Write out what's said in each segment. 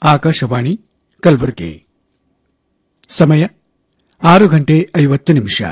ಆಕಾಶವಾಣಿ ಕಲಬುರಗಿ ಸಮಯ ಆರು ಗಂಟೆ ಐವತ್ತು ನಿಮಿಷ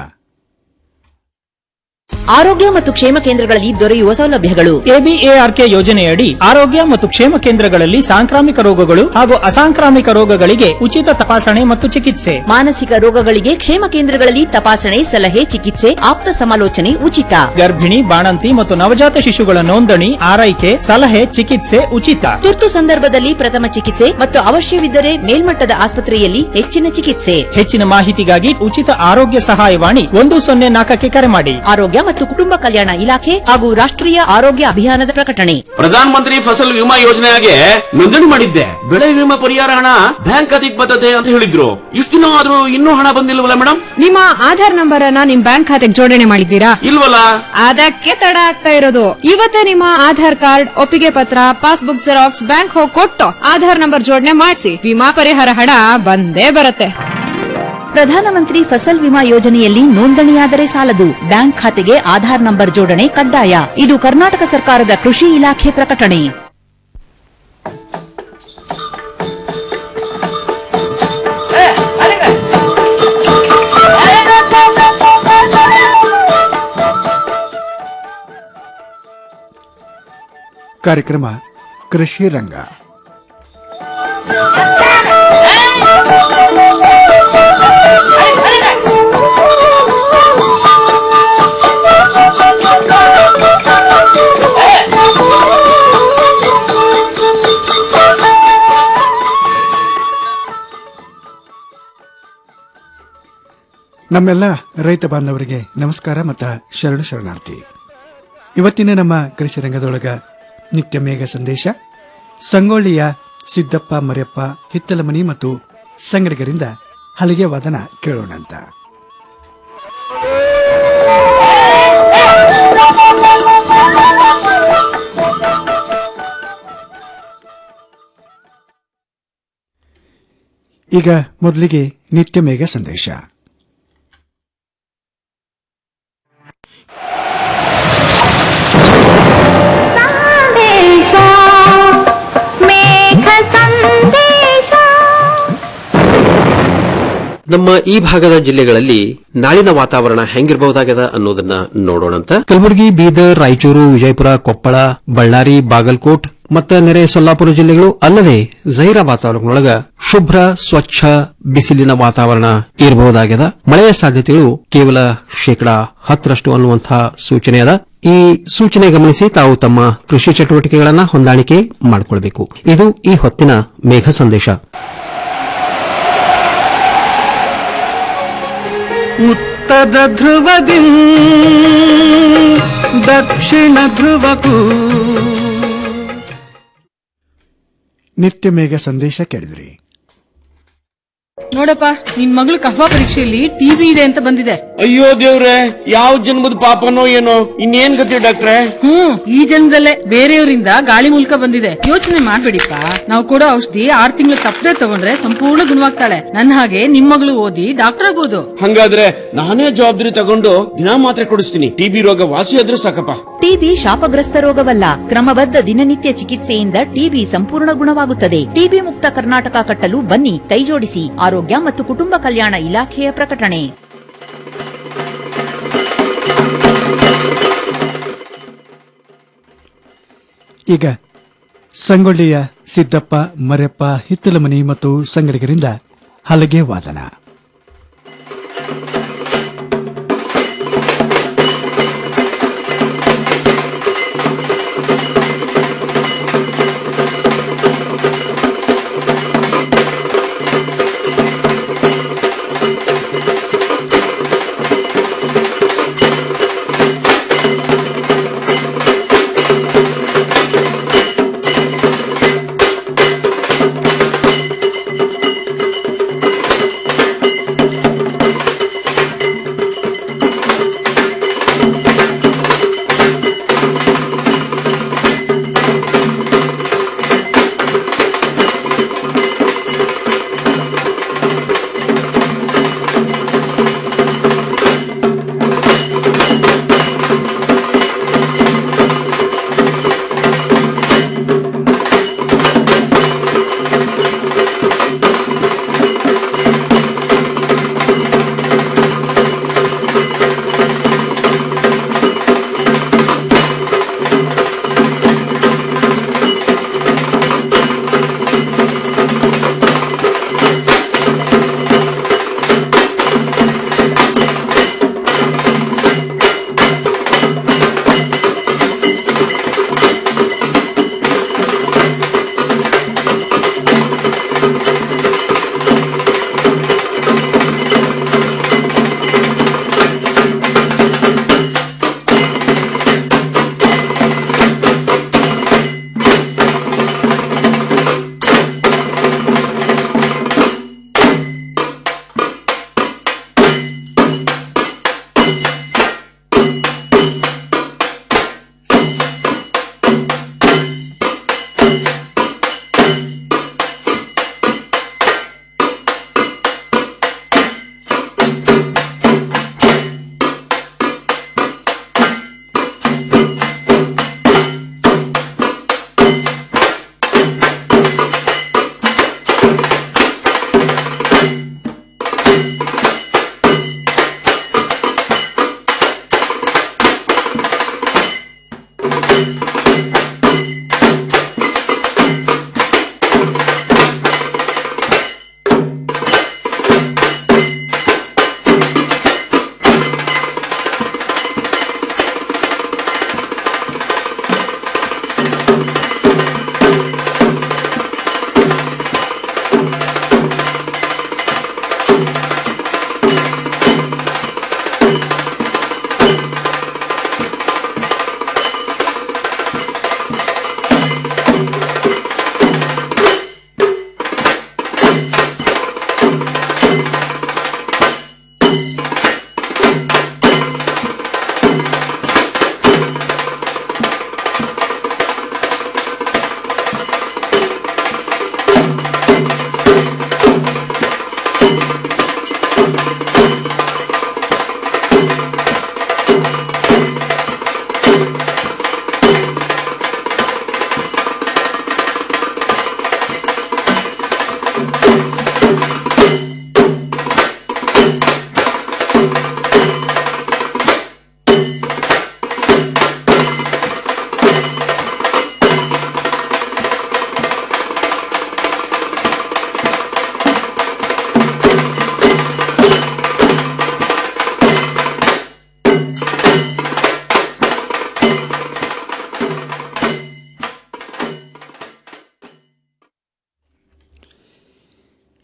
ಆರೋಗ್ಯ ಮತ್ತು ಕ್ಷೇಮ ಕೇಂದ್ರಗಳಲ್ಲಿ ದೊರೆಯುವ ಸೌಲಭ್ಯಗಳು ಎಬಿಎಆರ್ಕೆ ಯೋಜನೆಯಡಿ ಆರೋಗ್ಯ ಮತ್ತು ಕ್ಷೇಮ ಕೇಂದ್ರಗಳಲ್ಲಿ ಸಾಂಕ್ರಾಮಿಕ ರೋಗಗಳು ಹಾಗೂ ಅಸಾಂಕ್ರಾಮಿಕ ರೋಗಗಳಿಗೆ ಉಚಿತ ತಪಾಸಣೆ ಮತ್ತು ಚಿಕಿತ್ಸೆ ಮಾನಸಿಕ ರೋಗಗಳಿಗೆ ಕ್ಷೇಮ ಕೇಂದ್ರಗಳಲ್ಲಿ ತಪಾಸಣೆ ಸಲಹೆ ಚಿಕಿತ್ಸೆ ಆಪ್ತ ಸಮಾಲೋಚನೆ ಉಚಿತ ಗರ್ಭಿಣಿ ಬಾಣಂತಿ ಮತ್ತು ನವಜಾತ ಶಿಶುಗಳ ನೋಂದಣಿ ಆರೈಕೆ ಸಲಹೆ ಚಿಕಿತ್ಸೆ ಉಚಿತ ತುರ್ತು ಸಂದರ್ಭದಲ್ಲಿ ಪ್ರಥಮ ಚಿಕಿತ್ಸೆ ಮತ್ತು ಅವಶ್ಯವಿದ್ದರೆ ಮೇಲ್ಮಟ್ಟದ ಆಸ್ಪತ್ರೆಯಲ್ಲಿ ಹೆಚ್ಚಿನ ಚಿಕಿತ್ಸೆ ಹೆಚ್ಚಿನ ಮಾಹಿತಿಗಾಗಿ ಉಚಿತ ಆರೋಗ್ಯ ಸಹಾಯವಾಣಿ ಒಂದು ಸೊನ್ನೆ ನಾಲ್ಕಕ್ಕೆ ಕರೆ ಮಾಡಿ ಆರೋಗ್ಯ ಮತ್ತು ಕುಟುಂಬ ಕಲ್ಯಾಣ ಇಲಾಖೆ ಹಾಗೂ ರಾಷ್ಟ್ರೀಯ ಆರೋಗ್ಯ ಅಭಿಯಾನದ ಪ್ರಕಟಣೆ ಪ್ರಧಾನ ಮಂತ್ರಿ ಫಸಲ್ ವಿಮಾ ಯೋಜನೆಗೆ ನೋಂದಣಿ ಮಾಡಿದ್ದೆ ಬೆಳೆ ವಿಮಾ ಪರಿಹಾರ ಹಣ ಬ್ಯಾಂಕ್ ಖಾತೆಗೆ ಬರ್ತದೆ ಅಂತ ಹೇಳಿದ್ರು ಇಷ್ಟು ದಿನ ಆದ್ರೂ ಇನ್ನೂ ಹಣ ಬಂದಿಲ್ವಲ್ಲ ಮೇಡಮ್ ನಿಮ್ಮ ಆಧಾರ್ ನಂಬರ್ ಅನ್ನ ನಿಮ್ ಬ್ಯಾಂಕ್ ಖಾತೆಗೆ ಜೋಡಣೆ ಮಾಡಿದ್ದೀರಾ ಇಲ್ವಲ್ಲ ಅದಕ್ಕೆ ತಡ ಆಗ್ತಾ ಇರೋದು ಇವತ್ತೇ ನಿಮ್ಮ ಆಧಾರ್ ಕಾರ್ಡ್ ಒಪ್ಪಿಗೆ ಪತ್ರ ಪಾಸ್ಬುಕ್ ಜೆರಾಕ್ಸ್ ಬ್ಯಾಂಕ್ ಹೋಗಿ ಕೊಟ್ಟು ಆಧಾರ್ ನಂಬರ್ ಜೋಡಣೆ ಮಾಡಿಸಿ ವಿಮಾ ಪರಿಹಾರ ಹಣ ಬಂದೇ ಬರುತ್ತೆ ಪ್ರಧಾನಮಂತ್ರಿ ಫಸಲ್ ವಿಮಾ ಯೋಜನೆಯಲ್ಲಿ ನೋಂದಣಿಯಾದರೆ ಸಾಲದು ಬ್ಯಾಂಕ್ ಖಾತೆಗೆ ಆಧಾರ್ ನಂಬರ್ ಜೋಡಣೆ ಕಡ್ಡಾಯ ಇದು ಕರ್ನಾಟಕ ಸರ್ಕಾರದ ಕೃಷಿ ಇಲಾಖೆ ಪ್ರಕಟಣೆ ಕಾರ್ಯಕ್ರಮ ಕೃಷಿ ರಂಗ ನಮ್ಮೆಲ್ಲ ರೈತ ಬಾಂಧವರಿಗೆ ನಮಸ್ಕಾರ ಮತ್ತು ಶರಣು ಶರಣಾರ್ಥಿ ಇವತ್ತಿನ ನಮ್ಮ ಕೃಷಿ ರಂಗದೊಳಗ ನಿತ್ಯ ಮೇಘ ಸಂದೇಶ ಸಂಗೊಳ್ಳಿಯ ಸಿದ್ದಪ್ಪ ಮರ್ಯಪ್ಪ ಹಿತ್ತಲಮನಿ ಮತ್ತು ಸಂಗಡಿಗರಿಂದ ಹಲಿಗೆ ವಾದನ ಕೇಳೋಣ ಅಂತ ಈಗ ಮೊದಲಿಗೆ ನಿತ್ಯ ಮೇಘ ಸಂದೇಶ ನಮ್ಮ ಈ ಭಾಗದ ಜಿಲ್ಲೆಗಳಲ್ಲಿ ನಾಳಿನ ವಾತಾವರಣ ಹೆಂಗಿರಬಹುದಾಗದ ಅನ್ನೋದನ್ನ ನೋಡೋಣಂತ ಕಲಬುರಗಿ ಬೀದರ್ ರಾಯಚೂರು ವಿಜಯಪುರ ಕೊಪ್ಪಳ ಬಳ್ಳಾರಿ ಬಾಗಲಕೋಟ್ ಮತ್ತು ನೆರೆ ಸೊಲ್ಲಾಪುರ ಜಿಲ್ಲೆಗಳು ಅಲ್ಲದೆ ಜೈರಾಬಾದ್ ತಾಲೂಕಿನೊಳಗ ಶುಭ್ರ ಸ್ವಚ್ಛ ಬಿಸಿಲಿನ ವಾತಾವರಣ ಇರಬಹುದಾಗ್ಯದ ಮಳೆಯ ಸಾಧ್ಯತೆಗಳು ಕೇವಲ ಶೇಕಡಾ ಹತ್ತರಷ್ಟು ಅನ್ನುವಂತಹ ಸೂಚನೆ ಅದ ಈ ಸೂಚನೆ ಗಮನಿಸಿ ತಾವು ತಮ್ಮ ಕೃಷಿ ಚಟುವಟಿಕೆಗಳನ್ನ ಹೊಂದಾಣಿಕೆ ಮಾಡಿಕೊಳ್ಬೇಕು ಇದು ಈ ಹೊತ್ತಿನ ಮೇಘ ಸಂದೇಶ ಉತ್ತರ ಧ್ರುವದಿ ದಕ್ಷಿಣ ಧ್ರುವಕ್ಕೂ ನಿತ್ಯ ಮೇಘ ಸಂದೇಶ ಕೇಳಿದ್ರಿ ನೋಡಪ್ಪ ನಿನ್ ಮಗಳು ಕಫ ಪರೀಕ್ಷೆಯಲ್ಲಿ ಟಿವಿ ಇದೆ ಅಂತ ಬಂದಿದೆ ಅಯ್ಯೋ ದೇವ್ರೆ ಯಾವ ಜನ್ಮದ ಪಾಪನೋ ಏನೋ ಇನ್ನೇನ್ ಗತಿ ಡಾಕ್ಟ್ರೆ ಹ್ಮ್ ಈ ಜನ್ಮದಲ್ಲೇ ಬೇರೆಯವರಿಂದ ಗಾಳಿ ಮೂಲಕ ಬಂದಿದೆ ಯೋಚನೆ ಮಾಡ್ಬೇಡಿಪ್ಪ ನಾವು ಕೊಡೋ ಔಷಧಿ ಆರ್ ತಿಂಗಳು ತಪ್ಪದೆ ತಗೊಂಡ್ರೆ ಸಂಪೂರ್ಣ ಗುಣವಾಗ್ತಾಳೆ ನನ್ನ ಹಾಗೆ ನಿಮ್ ಮಗಳು ಓದಿ ಡಾಕ್ಟರ್ ಆಗೋದು ಹಂಗಾದ್ರೆ ನಾನೇ ಜವಾಬ್ದಾರಿ ತಗೊಂಡು ದಿನಾ ಮಾತ್ರೆ ಕೊಡಿಸ್ತೀನಿ ಟಿಬಿ ರೋಗ ವಾಸಿ ಆದ್ರೂ ಸಾಕಪ್ಪ ಟಿಬಿ ಶಾಪಗ್ರಸ್ತ ರೋಗವಲ್ಲ ಕ್ರಮಬದ್ಧ ದಿನನಿತ್ಯ ಚಿಕಿತ್ಸೆಯಿಂದ ಟಿಬಿ ಸಂಪೂರ್ಣ ಗುಣವಾಗುತ್ತದೆ ಟಿಬಿ ಮುಕ್ತ ಕರ್ನಾಟಕ ಕಟ್ಟಲು ಬನ್ನಿ ಕೈಜೋಡಿಸಿ ಆರೋಗ್ಯ ಮತ್ತು ಕುಟುಂಬ ಕಲ್ಯಾಣ ಇಲಾಖೆಯ ಪ್ರಕಟಣೆ ಈಗ ಸಂಗೊಳ್ಳಿಯ ಸಿದ್ದಪ್ಪ ಮರ್ಯಪ್ಪ ಹಿತ್ತಲಮನಿ ಮತ್ತು ಸಂಗಡಿಗರಿಂದ ಹಲಗೆ ವಾದನ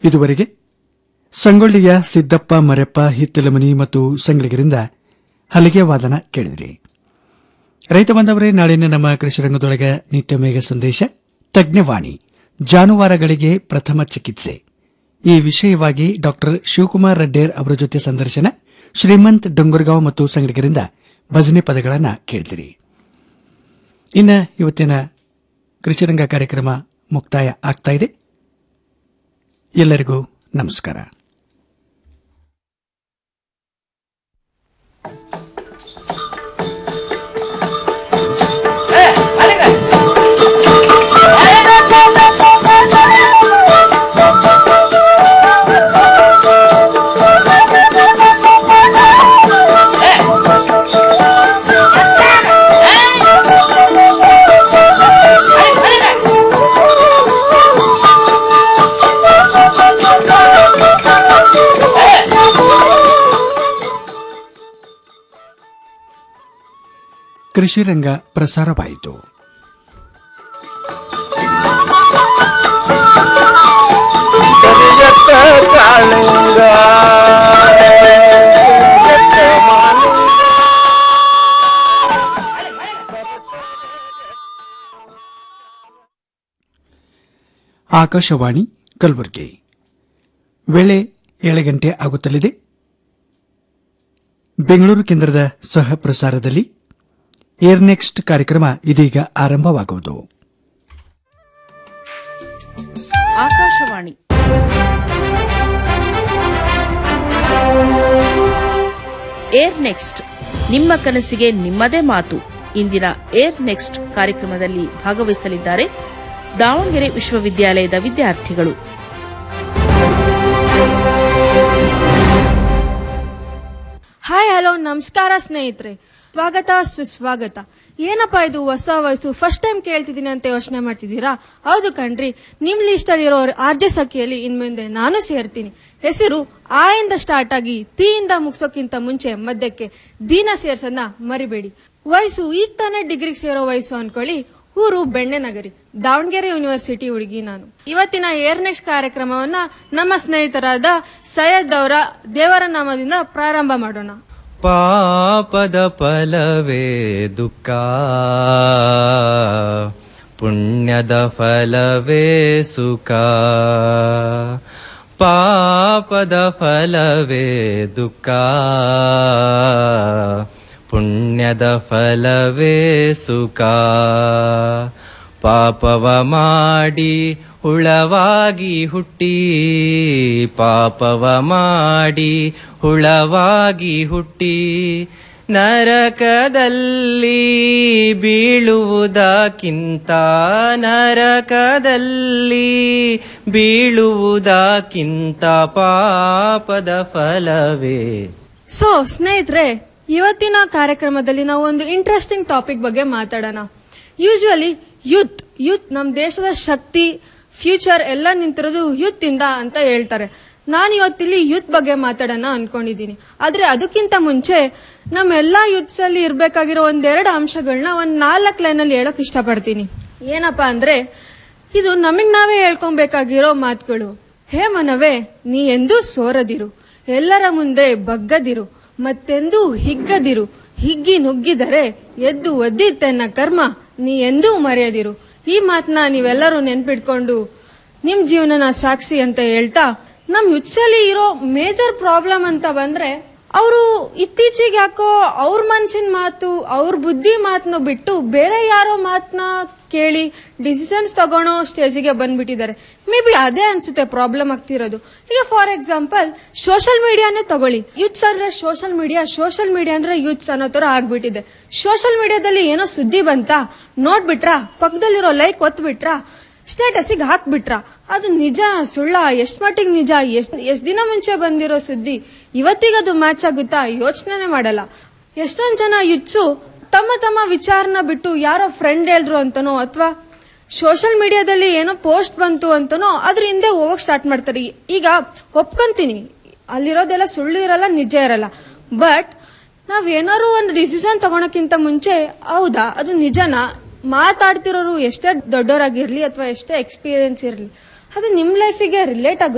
ಇದುವರೆಗೆ ಸಂಗೊಳ್ಳಿಯ ಸಿದ್ದಪ್ಪ ಮರೆಪ್ಪ ಹಿತ್ತಲಮನಿ ಮತ್ತು ಸಂಗಳಿಗರಿಂದ ಹಲಿಗೆ ವಾದನ ಕೇಳಿದ್ರಿ ರೈತ ಬಂದವರೇ ನಾಳಿನ ನಮ್ಮ ಕೃಷಿ ರಂಗದೊಳಗೆ ನಿತ್ಯ ಮೇಘ ಸಂದೇಶ ತಜ್ಞವಾಣಿ ಜಾನುವಾರುಗಳಿಗೆ ಪ್ರಥಮ ಚಿಕಿತ್ಸೆ ಈ ವಿಷಯವಾಗಿ ಡಾಕ್ಟರ್ ಶಿವಕುಮಾರ್ ರೆಡ್ಡೇರ್ ಅವರ ಜೊತೆ ಸಂದರ್ಶನ ಶ್ರೀಮಂತ್ ಡೊಂಗರ್ಗಾಂವ್ ಮತ್ತು ಸಂಗಡಿಗರಿಂದ ಭಜನೆ ಪದಗಳನ್ನು ಕೇಳಿದಿರಿ ಇನ್ನು ಇವತ್ತಿನ ಕೃಷಿರಂಗ ಕಾರ್ಯಕ್ರಮ ಮುಕ್ತಾಯ ಆಗ್ತಾ ಇದೆ ಎಲ್ಲರಿಗೂ ನಮಸ್ಕಾರ ಕೃಷಿ ರಂಗ ಪ್ರಸಾರವಾಯಿತು ಕರಿಯತ್ತ ಕಾಳಿಂಗ ಕರಿಯತ್ತ ಮಾಲಿಂಗ. ಆಕಾಶವಾಣಿ ಕಲಬುರಗಿ ವೇಳೆ ಏಳು ಗಂಟೆ ಆಗುತ್ತಲಿದೆ ಬೆಂಗಳೂರು ಕೇಂದ್ರದ ಸಹ ಪ್ರಸಾರದಲ್ಲಿ ಏರ್ ನೆಕ್ಸ್ಟ್ ಕಾರ್ಯಕ್ರಮ ಇದೀಗ ಆರಂಭವಾಗುವುದು ಆಕಾಶವಾಣಿ ಏರ್ ನೆಕ್ಸ್ಟ್ ನಿಮ್ಮ ಕನಸಿಗೆ ನಿಮ್ಮದೇ ಮಾತು ಇಂದಿನ ಏರ್ ನೆಕ್ಸ್ಟ್ ಕಾರ್ಯಕ್ರಮದಲ್ಲಿ ಭಾಗವಹಿಸಲಿದ್ದಾರೆ ದಾವಣಗೆರೆ ವಿಶ್ವವಿದ್ಯಾಲಯದ ವಿದ್ಯಾರ್ಥಿಗಳು ಹಾಯ್ ಹಲೋ ನಮಸ್ಕಾರ ಸ್ನೇಹಿತರೆ ಸ್ವಾಗತ ಸುಸ್ವಾಗತ ಏನಪ್ಪಾ ಇದು ಹೊಸ ವಯಸ್ಸು ಫಸ್ಟ್ ಟೈಮ್ ಕೇಳ್ತಿದ್ದೀನಿ ಅಂತ ಯೋಚನೆ ಮಾಡ್ತಿದ್ದೀರಾ ಹೌದು ಕಣ್ರಿ ನಿಮ್ ಲಿಸ್ಟ್ ಅಲ್ಲಿರೋ ಆರ್ಜೆ ಸಖಿಯಲ್ಲಿ ಇನ್ಮುಂದೆ ನಾನು ಸೇರ್ತೀನಿ ಹೆಸರು ಆ ಇಂದ ಸ್ಟಾರ್ಟ್ ಆಗಿ ತಿ ಇಂದ ಮುಗ್ಸೋಕ್ಕಿಂತ ಮುಂಚೆ ಮಧ್ಯಕ್ಕೆ ದೀನ ಸೇರ್ಸನ್ನ ಮರಿಬೇಡಿ ವಯಸ್ಸು ಈಗ ತಾನೇ ಡಿಗ್ರಿಗೆ ಸೇರೋ ವಯಸ್ಸು ಅನ್ಕೊಳ್ಳಿ ಊರು ಬೆಣ್ಣೆನಗರಿ ದಾವಣಗೆರೆ ಯೂನಿವರ್ಸಿಟಿ ಹುಡುಗಿ ನಾನು ಇವತ್ತಿನ ಏರ್ ನೆಕ್ಸ್ಟ್ ಕಾರ್ಯಕ್ರಮವನ್ನ ನಮ್ಮ ಸ್ನೇಹಿತರಾದ ಸೈಯದ್ ಅವರ ದೇವರ ನಾಮದಿಂದ ಪ್ರಾರಂಭ ಮಾಡೋಣ ಪಾಪದ ಫಲವೇ ದುಃಖ ಪುಣ್ಯದ ಫಲವೇ ಸುಖ ಪಾಪದ ಫಲವೇ ದುಃಖ ಪುಣ್ಯದ ಫಲವೇ ಸುಖ ಪಾಪವ ಮಾಡಿ ಹುಳವಾಗಿ ಹುಟ್ಟಿ ಪಾಪವ ಮಾಡಿ ಹುಳವಾಗಿ ಹುಟ್ಟಿ ನರಕದಲ್ಲಿ ಬೀಳುವುದಕ್ಕಿಂತ ನರಕದಲ್ಲಿ ಬೀಳುವುದಕ್ಕಿಂತ ಪಾಪದ ಫಲವೇ ಸೊ ಸ್ನೇಹಿತರೆ ಇವತ್ತಿನ ಕಾರ್ಯಕ್ರಮದಲ್ಲಿ ನಾವು ಒಂದು ಇಂಟ್ರೆಸ್ಟಿಂಗ್ ಟಾಪಿಕ್ ಬಗ್ಗೆ ಮಾತಾಡೋಣ ಯೂಶುವಲಿ ಯೂತ್ ಯೂತ್ ನಮ್ಮ ದೇಶದ ಶಕ್ತಿ ಫ್ಯೂಚರ್ ಎಲ್ಲ ನಿಂತಿರೋದು ಯೂತ್ ಇಂದ ಅಂತ ಹೇಳ್ತಾರೆ ನಾನು ಇವತ್ತಿಲ್ಲಿ ಯೂತ್ ಬಗ್ಗೆ ಮಾತಾಡೋಣ ಅನ್ಕೊಂಡಿದ್ದೀನಿ ಆದ್ರೆ ಅದಕ್ಕಿಂತ ಮುಂಚೆ ನಮ್ಮೆಲ್ಲಾ ಯೂತ್ಸ್ ಅಲ್ಲಿ ಇರ್ಬೇಕಾಗಿರೋ ಒಂದೆರಡು ಅಂಶಗಳನ್ನ ಒಂದ್ ನಾಲ್ಕು ಲೈನ್ ಅಲ್ಲಿ ಹೇಳಕ್ ಇಷ್ಟಪಡ್ತೀನಿ ಏನಪ್ಪಾ ಅಂದ್ರೆ ಇದು ನಮಗ್ ನಾವೇ ಹೇಳ್ಕೊಬೇಕಾಗಿರೋ ಮಾತುಗಳು ಹೇ ಮನವೇ ನೀ ಎಂದೂ ಸೋರದಿರು ಎಲ್ಲರ ಮುಂದೆ ಬಗ್ಗದಿರು ಮತ್ತೆಂದೂ ಹಿಗ್ಗದಿರು ಹಿಗ್ಗಿ ನುಗ್ಗಿದರೆ ಎದ್ದು ಒದ್ದಿತ್ತೆನ್ನ ಕರ್ಮ ನೀ ಎಂದೂ ಮರೆಯದಿರು ಈ ಮಾತನ್ನ ನೀವೆಲ್ಲರೂ ನೆನ್ಪಿಟ್ಕೊಂಡು ನಿಮ್ ಜೀವನನ ಸಾಕ್ಷಿ ಅಂತ ಹೇಳ್ತಾ ನಮ್ ಯುತ್ಸಲ್ಲಿ ಇರೋ ಮೇಜರ್ ಪ್ರಾಬ್ಲಮ್ ಅಂತ ಬಂದ್ರೆ ಅವರು ಇತ್ತೀಚೆಗೆ ಯಾಕೋ ಅವ್ರ ಮನ್ಸಿನ ಮಾತು ಅವ್ರ ಬುದ್ಧಿ ಮಾತನ್ನ ಬಿಟ್ಟು ಬೇರೆ ಯಾರೋ ಮಾತನ್ನ ಕೇಳಿ ಡಿಸಿಷನ್ಸ್ ತಗೊಳೋ ಸ್ಟೇಜಿಗೆ ಬಂದ್ಬಿಟ್ಟಿದ್ದಾರೆ ಮೇ ಬಿ ಅದೇ ಅನ್ಸುತ್ತೆ ಪ್ರಾಬ್ಲಮ್ ಆಗ್ತಿರೋದು ಈಗ ಫಾರ್ ಎಕ್ಸಾಂಪಲ್ ಸೋಷಿಯಲ್ ಮೀಡಿಯಾನೇ ತಗೊಳ್ಳಿ ಯೂತ್ಸ್ ಅಂದ್ರೆ ಸೋಷಿಯಲ್ ಮೀಡಿಯಾ ಸೋಷಿಯಲ್ ಮೀಡಿಯಾ ಅಂದ್ರೆ ಯೂತ್ಸ್ ಅನ್ನೋ ತರ ಆಗ್ಬಿಟ್ಟಿದೆ ಸೋಷಿಯಲ್ ಮೀಡಿಯಾದಲ್ಲಿ ಏನೋ ಸುದ್ದಿ ಬಂತಾ ನೋಡ್ಬಿಟ್ರಾ ಪಕ್ಕದಲ್ಲಿರೋ ಲೈಕ್ ಒತ್ಬಿಟ್ರಾ ಸ್ಟೇಟಸ್ಗೆ ಹಾಕ್ಬಿಟ್ರ ಅದು ನಿಜ ಸುಳ್ಳ ಎಷ್ಟ್ ಮಟ್ಟಿಗೆ ನಿಜ ಎಷ್ಟ್ ಎಷ್ಟ್ ದಿನ ಮುಂಚೆ ಬಂದಿರೋ ಸುದ್ದಿ ಇವತ್ತಿಗದು ಮ್ಯಾಚ್ ಆಗುತ್ತಾ ಯೋಚನೆ ಮಾಡಲ್ಲ ಎಷ್ಟೊಂದ್ ಜನ ಯುತ್ಸು ತಮ್ಮ ತಮ್ಮ ವಿಚಾರನ ಬಿಟ್ಟು ಯಾರೋ ಫ್ರೆಂಡ್ ಹೇಳಿದ್ರು ಅಂತನೋ ಅಥವಾ ಸೋಷಿಯಲ್ ಮೀಡಿಯಾದಲ್ಲಿ ಏನೋ ಪೋಸ್ಟ್ ಬಂತು ಅಂತನೋ ಅದ್ರ ಹಿಂದೆ ಹೋಗಕ್ ಸ್ಟಾರ್ಟ್ ಮಾಡ್ತಾರೆ ಈಗ ಒಪ್ಕೊಂತೀನಿ ಅಲ್ಲಿರೋದೆಲ್ಲ ಸುಳ್ಳು ಇರಲ್ಲ ನಿಜ ಇರಲ್ಲ ಬಟ್ ನಾವ್ ಏನಾದ್ರು ಒಂದು ಡಿಸಿಷನ್ ತಗೊಳಕ್ಕಿಂತ ಮುಂಚೆ ಹೌದಾ ಅದು ನಿಜನಾ ಮಾತಾಡ್ತಿರೋರು ಎಷ್ಟೇ ದೊಡ್ಡವರಾಗಿರ್ಲಿ ಅಥವಾ ಎಷ್ಟೇ ಎಕ್ಸ್ಪೀರಿಯನ್ಸ್ ಇರಲಿ ಅದು ನಿಮ್ ಲೈಫಿಗೆ ರಿಲೇಟ್ ಆಗುತ್ತಾ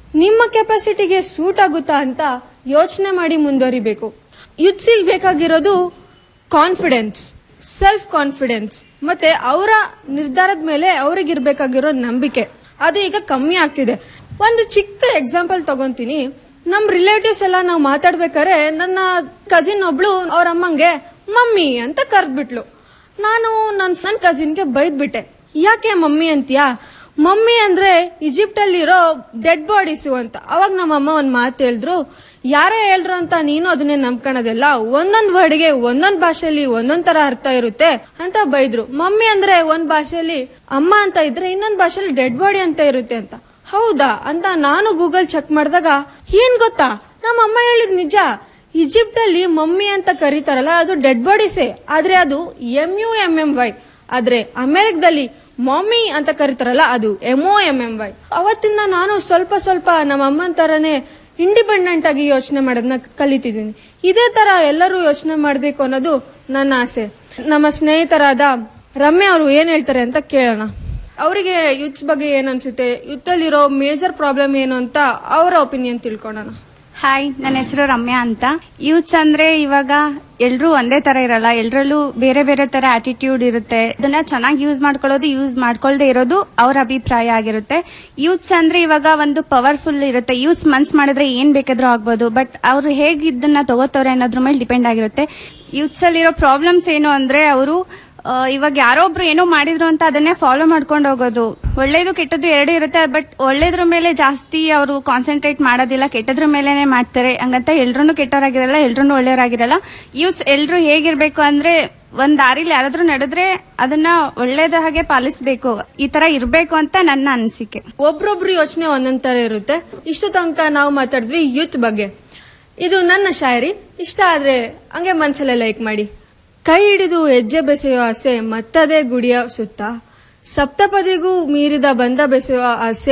ನಿಮ್ಮ ಕೆಪಾಸಿಟಿಗೆ ಸೂಟ್ ಆಗುತ್ತಾ ಅಂತ ಯೋಚನೆ ಮಾಡಿ ಮುಂದುವರಿಬೇಕು ಯುತ್ಸಿಗೆ ಬೇಕಾಗಿರೋದು ಕಾನ್ಫಿಡೆನ್ಸ್ ಸೆಲ್ಫ್ ಕಾನ್ಫಿಡೆನ್ಸ್ ಮತ್ತೆ ಅವರ ನಿರ್ಧಾರದ ಮೇಲೆ ಅವ್ರಿಗಿರ್ಬೇಕಾಗಿರೋ ನಂಬಿಕೆ ಅದು ಈಗ ಕಮ್ಮಿ ಆಗ್ತಿದೆ ಒಂದು ಚಿಕ್ಕ ಎಕ್ಸಾಂಪಲ್ ತಗೊಂತೀನಿ ನಮ್ ರಿಲೇಟಿವ್ಸ್ ಎಲ್ಲ ನಾವು ಮಾತಾಡ್ಬೇಕಾದ್ರೆ ನನ್ನ ಕಸಿನ್ ಒಬ್ಳು ಅವ್ರ ಅಮ್ಮಂಗೆ ಮಮ್ಮಿ ಅಂತ ಕರೆದ್ಬಿಟ್ಲು ನಾನು ನನ್ನ ನನ್ನ ಕಸಿನ್ಗೆ ಬೈದ್ಬಿಟ್ಟೆ ಯಾಕೆ ಮಮ್ಮಿ ಅಂತೀಯಾ ಮಮ್ಮಿ ಅಂದ್ರೆ ಈಜಿಪ್ಟ್ ಅಲ್ಲಿರೋ ಡೆಡ್ ಬಾಡೀಸು ಅಂತ ಅವಾಗ ನಮ್ಮಮ್ಮ ಒಂದ್ ಮಾತು ಹೇಳಿದ್ರು ಯಾರೇ ಹೇಳಿದ್ರು ಅಂತ ನೀನು ಅದನ್ನೇ ನಂಬ್ಕೊಳೋದಿಲ್ಲ ಒಂದೊಂದ್ ವರ್ಡ್ಗೆ ಒಂದೊಂದ್ ಭಾಷೆಯಲ್ಲಿ ಒಂದೊಂದ್ ತರ ಅರ್ಥ ಇರುತ್ತೆ ಅಂತ ಬೈದ್ರು ಮಮ್ಮಿ ಅಂದ್ರೆ ಒಂದ್ ಭಾಷೆಯಲ್ಲಿ ಅಮ್ಮ ಅಂತ ಇದ್ರೆ ಇನ್ನೊಂದ್ ಭಾಷೆಯಲ್ಲಿ ಡೆಡ್ ಬಾಡಿ ಅಂತ ಇರುತ್ತೆ ಅಂತ ಹೌದಾ ಅಂತ ನಾನು ಗೂಗಲ್ ಚೆಕ್ ಮಾಡಿದಾಗ ಏನ್ ಗೊತ್ತಾ ನಮ್ಮ ಅಮ್ಮ ಹೇಳಿದ್ ನಿಜ ಈಜಿಪ್ಟ್ ಅಲ್ಲಿ ಮಮ್ಮಿ ಅಂತ ಕರೀತಾರಲ್ಲ ಅದು ಡೆಡ್ ಬಾಡೀಸೇ ಆದ್ರೆ ಅದು M U M M Y ಆದ್ರೆ ಅಮೆರಿಕದಲ್ಲಿ ಮಮ್ಮಿ ಅಂತ ಕರೀತಾರಲ್ಲ ಅದು ಎಂ ಎಂ ಎಂ ವೈ ಅವತ್ತಿಂದ ನಾನು ಸ್ವಲ್ಪ ಸ್ವಲ್ಪ ನಮ್ಮ ಅಮ್ಮನ ತರನೇ ಇಂಡಿಪೆಂಡೆಂಟ್ ಆಗಿ ಯೋಚನೆ ಮಾಡೋದನ್ನ ಕಲಿತಿದ್ದೀನಿ ಇದೇ ತರ ಎಲ್ಲರೂ ಯೋಚನೆ ಮಾಡಬೇಕು ಅನ್ನೋದು ನನ್ನ ಆಸೆ ನಮ್ಮ ಸ್ನೇಹಿತರಾದ ರಮ್ಯ ಅವರು ಏನ್ ಹೇಳ್ತಾರೆ ಅಂತ ಕೇಳೋಣ ಅವರಿಗೆ ಯುತ್ಸ್ ಬಗ್ಗೆ ಏನ್ ಅನ್ಸುತ್ತೆ ಯುತ್ತಲ್ಲಿರೋ ಮೇಜರ್ ಪ್ರಾಬ್ಲಮ್ ಏನು ಅಂತ ಅವರ ಒಪಿನಿಯನ್ ತಿಳ್ಕೊಳ್ಳೋಣ ಹಾಯ್ ನನ್ನ ಹೆಸರು ರಮ್ಯಾ ಅಂತ ಯೂತ್ಸ್ ಅಂದ್ರೆ ಇವಾಗ ಎಲ್ರೂ ಒಂದೇ ತರ ಇರಲ್ಲ ಎಲ್ರಲ್ಲೂ ಬೇರೆ ಬೇರೆ ತರ ಆಟಿಟ್ಯೂಡ್ ಇರುತ್ತೆ ಅದನ್ನ ಚೆನ್ನಾಗಿ ಯೂಸ್ ಮಾಡ್ಕೊಳ್ಳೋದು ಯೂಸ್ ಮಾಡ್ಕೊಳ್ದೆ ಇರೋದು ಅವ್ರ ಅಭಿಪ್ರಾಯ ಆಗಿರುತ್ತೆ ಯೂತ್ಸ್ ಅಂದ್ರೆ ಇವಾಗ ಒಂದು ಪವರ್ಫುಲ್ ಇರುತ್ತೆ ಯೂತ್ಸ್ ಮನ್ಸ್ ಮಾಡಿದ್ರೆ ಏನ್ ಬೇಕಾದ್ರೂ ಆಗ್ಬೋದು ಬಟ್ ಅವ್ರು ಹೇಗ್ ಇದನ್ನ ತಗೋತವ್ರೆ ಅನ್ನೋದ್ರ ಮೇಲೆ ಡಿಪೆಂಡ್ ಆಗಿರುತ್ತೆ ಯೂತ್ಸ್ ಅಲ್ಲಿರೋ ಪ್ರಾಬ್ಲಮ್ಸ್ ಏನು ಅಂದ್ರೆ ಅವರು ಇವಾಗ ಯಾರೋ ಒಬ್ರು ಏನೋ ಮಾಡಿದ್ರು ಅಂತ ಅದನ್ನೇ ಫಾಲೋ ಮಾಡ್ಕೊಂಡು ಹೋಗೋದು ಒಳ್ಳೇದು ಕೆಟ್ಟದ್ದು ಎರಡು ಇರುತ್ತೆ ಬಟ್ ಒಳ್ಳೇದ್ರ ಮೇಲೆ ಜಾಸ್ತಿ ಅವರು ಕಾನ್ಸಂಟ್ರೇಟ್ ಮಾಡೋದಿಲ್ಲ ಕೆಟ್ಟದ್ರ ಮೇಲೆನೆ ಮಾಡ್ತಾರೆ ಹಂಗಂತ ಎಲ್ರೂ ಕೆಟ್ಟವರಾಗಿರಲ್ಲ ಎಲ್ರೂ ಒಳ್ಳೆಯವರಾಗಿರಲ್ಲ ಯೂತ್ಸ್ ಎಲ್ರು ಹೇಗಿರ್ಬೇಕು ಅಂದ್ರೆ ಒಂದ್ ದಾರಿಲಿ ಯಾರಾದ್ರೂ ನಡೆದ್ರೆ ಅದನ್ನ ಒಳ್ಳೇದ ಹಾಗೆ ಪಾಲಿಸ್ಬೇಕು ಈ ತರ ಇರ್ಬೇಕು ಅಂತ ನನ್ನ ಅನಿಸಿಕೆ ಒಬ್ರೊಬ್ರು ಯೋಚನೆ ಒಂದೊಂದ್ ತರ ಇರುತ್ತೆ ಇಷ್ಟು ತನಕ ನಾವು ಮಾತಾಡಿದ್ವಿ ಯೂತ್ ಬಗ್ಗೆ ಇದು ನನ್ನ ಶಾಯರಿ ಇಷ್ಟ ಆದ್ರೆ ಹಂಗೆ ಮನ್ಸಲ್ಲೇ ಲೈಕ್ ಮಾಡಿ ಕೈ ಹಿಡಿದು ಹೆಜ್ಜೆ ಬೆಸೆಯೋ ಆಸೆ ಮತ್ತದೇ ಗುಡಿಯ ಸುತ್ತ ಸಪ್ತಪದಿಗೂ ಮೀರಿದ ಬಂದ ಬೆಸೆಯುವ ಆಸೆ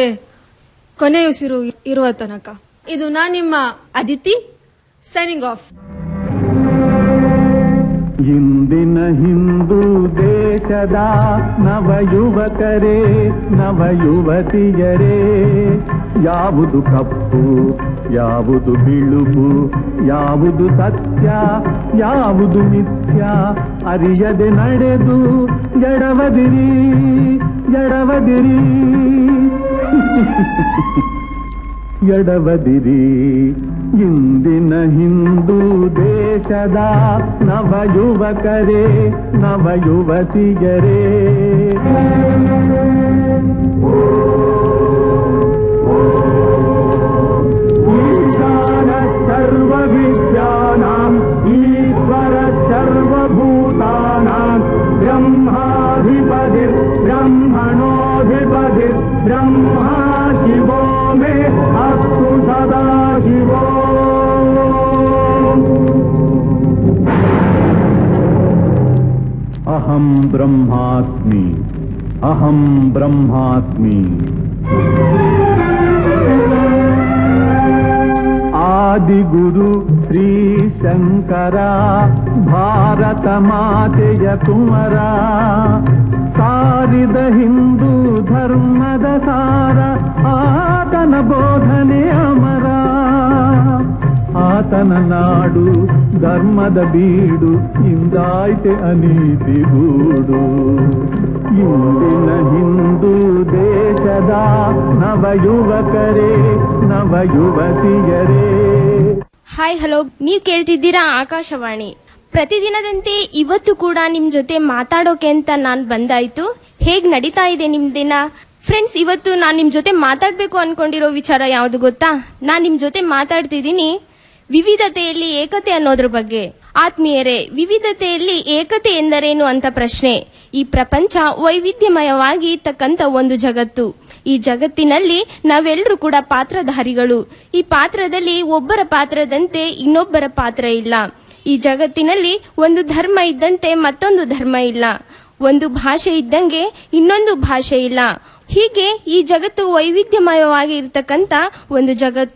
ಕೊನೆಯುಸಿರು ಇರುವ ತನಕ ಇದು ನಾ ನಿಮ್ಮ ಅದಿತಿ ಸೈನಿಂಗ್ ಆಫ್ ಇಂದಿನ ಹಿಂದೂ ದೇಶದ ನವ ಯುವಕರೇ ನವ ಯುವತಿಯರೇ ಯಾವುದು ಕಪ್ಪು ಯಾವುದು ಬಿಳುಪು ಯಾವುದು ಸತ್ಯ ಯಾವುದು ಮಿಥ್ಯ ಅರಿಯದೆ ನಡೆದು ಎಡವದಿರಿ ಎಡವದಿರಿ ಎಡವದಿರಿ ಇಂದಿನ ಹಿಂದೂ ದೇಶದ ನವ ಯುವಕರೇ ನವ ಯುವತಿಯರೇ ಈಶಾನ ಸರ್ವ ವಿದ್ಯಾನಾಂ ಈಶ್ವರ ಸರ್ವಭೂತಾನಾಂ ಬ್ರಹ್ಮಾಧಿಪತಿರ್ ಬ್ರಹ್ಮಣೋಧಿಪತಿರ್ ಬ್ರಹ್ಮಾ ಶಿವೋ ಮೇ ಅಸ್ತು ಸದಾ ಶಿವೋ ಅಹಂ ಬ್ರಹ್ಮಾಸ್ಮಿ ಅಹಂ ಬ್ರಹ್ಮಾಸ್ಮಿ ಆದಿಗುರು ಶ್ರೀ ಶಂಕರ ಭಾರತ ಮಾತೆಯ ಕುಮರ ಸಾರಿದ ಹಿಂದೂ ಧರ್ಮದ ಸಾರ ಆತನ ಬೋಧನೆ ಅಮರ ಆತನ ನಾಡು ಧರ್ಮದ ಬೀಡು ಇಂದಾಯ್ತೆ ಅನೀತಿ ಗೂಡು ಇಂದಿನ ಹಿಂದೂ ದೇಶದ ನವ ಯುವಕರೇ ನವ ಯುವತಿಯರೇ ಹಾಯ್ ಹಲೋ ನೀವು ಕೇಳ್ತಿದ್ದೀರಾ ಆಕಾಶವಾಣಿ ಪ್ರತಿದಿನದಂತೆ ಇವತ್ತು ಕೂಡ ನಿಮ್ ಜೊತೆ ಮಾತಾಡೋಕೆ ಅಂತ ನಾನ್ ಬಂದಾಯ್ತು ಹೇಗ್ ನಡೀತಾ ಇದೆ ನಿಮ್ ದಿನ ಫ್ರೆಂಡ್ಸ್ ಇವತ್ತು ನಾನ್ ನಿಮ್ ಜೊತೆ ಮಾತಾಡ್ಬೇಕು ಅನ್ಕೊಂಡಿರೋ ವಿಚಾರ ಯಾವ್ದು ಗೊತ್ತಾ ನಾನ್ ನಿಮ್ ಜೊತೆ ಮಾತಾಡ್ತಿದ್ದೀನಿ ವಿವಿಧತೆಯಲ್ಲಿ ಏಕತೆ ಅನ್ನೋದ್ರ ಬಗ್ಗೆ ಆತ್ಮೀಯರೇ ವಿವಿಧತೆಯಲ್ಲಿ ಏಕತೆ ಎಂದರೇನು ಅಂತ ಪ್ರಶ್ನೆ ಈ ಪ್ರಪಂಚ ವೈವಿಧ್ಯಮಯವಾಗಿ ಇರ್ತಕ್ಕಂಥ ಒಂದು ಜಗತ್ತು ಈ ಜಗತ್ತಿನಲ್ಲಿ ನಾವೆಲ್ಲರೂ ಕೂಡ ಪಾತ್ರಧಾರಿಗಳು ಈ ಪಾತ್ರದಲ್ಲಿ ಒಬ್ಬರ ಪಾತ್ರದಂತೆ ಇನ್ನೊಬ್ಬರ ಪಾತ್ರ ಇಲ್ಲ ಈ ಜಗತ್ತಿನಲ್ಲಿ ಒಂದು ಧರ್ಮ ಇದ್ದಂತೆ ಮತ್ತೊಂದು ಧರ್ಮ ಇಲ್ಲ ಒಂದು ಭಾಷೆ ಇದ್ದಂಗೆ ಇನ್ನೊಂದು ಭಾಷೆ ಇಲ್ಲ ಹೀಗೆ ಈ ಜಗತ್ತು ವೈವಿಧ್ಯಮಯವಾಗಿ ಇರತಕ್ಕಂತ ಒಂದು ಜಗತ್ತು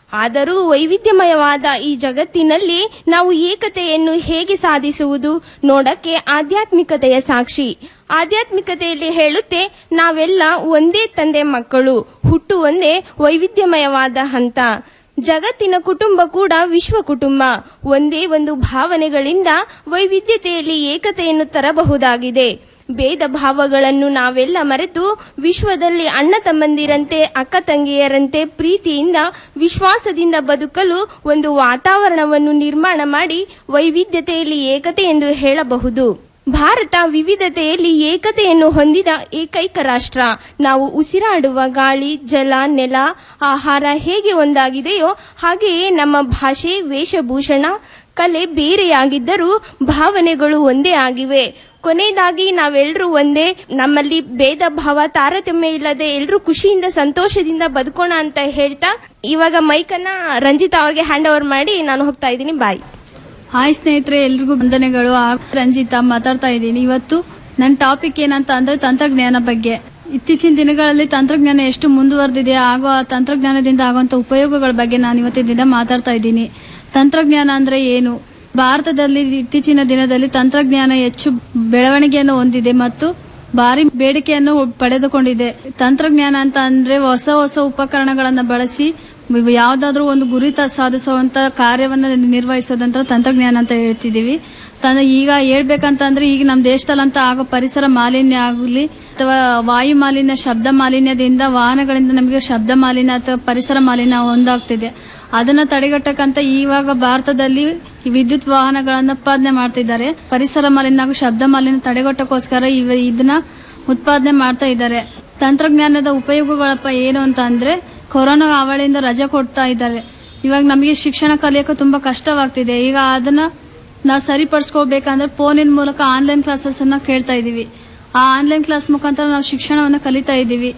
ಆದರೂ ವೈವಿಧ್ಯಮಯವಾದ ಈ ಜಗತ್ತಿನಲ್ಲಿ ನಾವು ಏಕತೆಯನ್ನು ಹೇಗೆ ಸಾಧಿಸುವುದು ನೋಡಕ್ಕೆ ಆಧ್ಯಾತ್ಮಿಕತೆಯ ಸಾಕ್ಷಿ ಆಧ್ಯಾತ್ಮಿಕತೆಯಲ್ಲಿ ಹೇಳುತ್ತೆ ನಾವೆಲ್ಲ ಒಂದೇ ತಂದೆ ಮಕ್ಕಳು ಹುಟ್ಟು ಒಂದೇ ವೈವಿಧ್ಯಮಯವಾದ ಹಂತ ಜಗತ್ತಿನ ಕುಟುಂಬ ಕೂಡ ವಿಶ್ವ ಕುಟುಂಬ ಒಂದೇ ಒಂದು ಭಾವನೆಗಳಿಂದ ವೈವಿಧ್ಯತೆಯಲ್ಲಿ ಏಕತೆಯನ್ನು ತರಬಹುದಾಗಿದೆ ಭೇದ ಭಾವಗಳನ್ನು ನಾವೆಲ್ಲ ಮರೆತು ವಿಶ್ವದಲ್ಲಿ ಅಣ್ಣ ತಮ್ಮಂದಿರಂತೆ ಅಕ್ಕ ತಂಗಿಯರಂತೆ ಪ್ರೀತಿಯಿಂದ ವಿಶ್ವಾಸದಿಂದ ಬದುಕಲು ಒಂದು ವಾತಾವರಣವನ್ನು ನಿರ್ಮಾಣ ಮಾಡಿ ವೈವಿಧ್ಯತೆಯಲ್ಲಿ ಏಕತೆ ಎಂದು ಹೇಳಬಹುದು ಭಾರತ ವಿವಿಧತೆಯಲ್ಲಿ ಏಕತೆಯನ್ನು ಹೊಂದಿದ ಏಕೈಕ ರಾಷ್ಟ್ರ ನಾವು ಉಸಿರಾಡುವ ಗಾಳಿ ಜಲ ನೆಲ ಆಹಾರ ಹೇಗೆ ಒಂದಾಗಿದೆಯೋ ಹಾಗೆಯೇ ನಮ್ಮ ಭಾಷೆ ವೇಷಭೂಷಣ ಕಲೆ ಬೇರೆಯಾಗಿದ್ದರೂ ಭಾವನೆಗಳು ಒಂದೇ ಆಗಿವೆ ಕೊನೆಯದಾಗಿ ನಾವೆಲ್ಲರೂ ಒಂದೇ ನಮ್ಮಲ್ಲಿ ಭೇದ ಭಾವ ತಾರತಮ್ಯ ಇಲ್ಲದೆ ಎಲ್ಲರೂ ಖುಷಿಯಿಂದ ಸಂತೋಷದಿಂದ ಬದುಕೋಣ ಅಂತ ಹೇಳ್ತಾ ಇವಾಗ ಮೈಕನ್ನ ರಂಜಿತಾ ಅವ್ರಿಗೆ ಹ್ಯಾಂಡ್ ಓವರ್ ಮಾಡಿ ನಾನು ಹೋಗ್ತಾ ಇದ್ದೀನಿ ಬಾಯ್ ಹಾಯ್ ಸ್ನೇಹಿತರೆ ಎಲ್ರಿಗೂ ವಂದನೆಗಳು ಆ- ರಂಜಿತಾ ಮಾತಾಡ್ತಾ ಇದ್ದೀನಿ ಇವತ್ತು ನನ್ನ ಟಾಪಿಕ್ ಏನಂತ ಅಂದ್ರೆ ತಂತ್ರಜ್ಞಾನ ಬಗ್ಗೆ ಇತ್ತೀಚಿನ ದಿನಗಳಲ್ಲಿ ತಂತ್ರಜ್ಞಾನ ಎಷ್ಟು ಮುಂದುವರೆದಿದೆ ಹಾಗೂ ಆ ತಂತ್ರಜ್ಞಾನದಿಂದ ಆಗುವಂತ ಉಪಯೋಗಗಳ ಬಗ್ಗೆ ನಾನು ಇವತ್ತಿನ ದಿನ ಮಾತಾಡ್ತಾ ಇದ್ದೀನಿ ತಂತ್ರಜ್ಞಾನ ಅಂದ್ರೆ ಏನು ಭಾರತದಲ್ಲಿ ಇತ್ತೀಚಿನ ದಿನದಲ್ಲಿ ತಂತ್ರಜ್ಞಾನ ಹೆಚ್ಚು ಬೆಳವಣಿಗೆಯನ್ನು ಹೊಂದಿದೆ ಮತ್ತು ಭಾರಿ ಬೇಡಿಕೆಯನ್ನು ಪಡೆದುಕೊಂಡಿದೆ ತಂತ್ರಜ್ಞಾನ ಅಂತ ಅಂದ್ರೆ ಹೊಸ ಹೊಸ ಉಪಕರಣಗಳನ್ನು ಬಳಸಿ ಯಾವುದಾದ್ರೂ ಒಂದು ಗುರಿ ತ- ಸಾಧಿಸುವಂತ ಕಾರ್ಯವನ್ನು ನಿರ್ವಹಿಸೋದಂತ ತಂತ್ರಜ್ಞಾನ ಅಂತ ಹೇಳ್ತಿದೀವಿ ತನ್ನ ಈಗ ಹೇಳ್ಬೇಕಂತಂದ್ರೆ ಈಗ ನಮ್ಮ ದೇಶದಲ್ಲಂತ ಆಗೋ ಪರಿಸರ ಮಾಲಿನ್ಯ ಆಗಲಿ ಅಥವಾ ವಾಯು ಮಾಲಿನ್ಯ ಶಬ್ದ ಮಾಲಿನ್ಯದಿಂದ ವಾಹನಗಳಿಂದ ನಮಗೆ ಶಬ್ದ ಮಾಲಿನ್ಯ ಅಥವಾ ಪರಿಸರ ಮಾಲಿನ್ಯ ಒಂದಾಗ್ತಿದೆ ಅದನ್ನ ತಡೆಗಟ್ಟಕ್ಕಂತ ಇವಾಗ ಭಾರತದಲ್ಲಿ ಈ ವಿದ್ಯುತ್ ವಾಹನಗಳನ್ನ ಉತ್ಪಾದನೆ ಮಾಡ್ತಿದ್ದಾರೆ ಪರಿಸರ ಮಾಲಿನ್ಯ ಹಾಗೂ ಶಬ್ದ ಮಾಲಿನ್ಯ ತಡೆಗಟ್ಟಕ್ಕೋಸ್ಕರ ಇವ ಇದನ್ನ ಉತ್ಪಾದನೆ ಮಾಡ್ತಾ ಇದ್ದಾರೆ ತಂತ್ರಜ್ಞಾನದ ಉಪಯೋಗಗಳಪ್ಪ ಏನು ಅಂತ ಅಂದ್ರೆ ಕೊರೋನಾ ಅವಳಿಂದ ರಜೆ ಕೊಡ್ತಾ ಇದ್ದಾರೆ ಇವಾಗ ನಮಗೆ ಶಿಕ್ಷಣ ಕಲಿಯೋಕೆ ತುಂಬಾ ಕಷ್ಟವಾಗ್ತಿದೆ ಈಗ ಅದನ್ನ ನಾವು ಸರಿಪಡಿಸ್ಕೋಬೇಕಂದ್ರೆ ಫೋನಿನ ಮೂಲಕ ಆನ್ಲೈನ್ ಕ್ಲಾಸಸ್ ಅನ್ನ ಕೇಳ್ತಾ ಇದೀವಿ ಆ ಆನ್ಲೈನ್ ಕ್ಲಾಸ್ ಮುಖಾಂತರ ನಾವು ಶಿಕ್ಷಣವನ್ನು ಕಲಿತಾ ಇದ್ದೀವಿ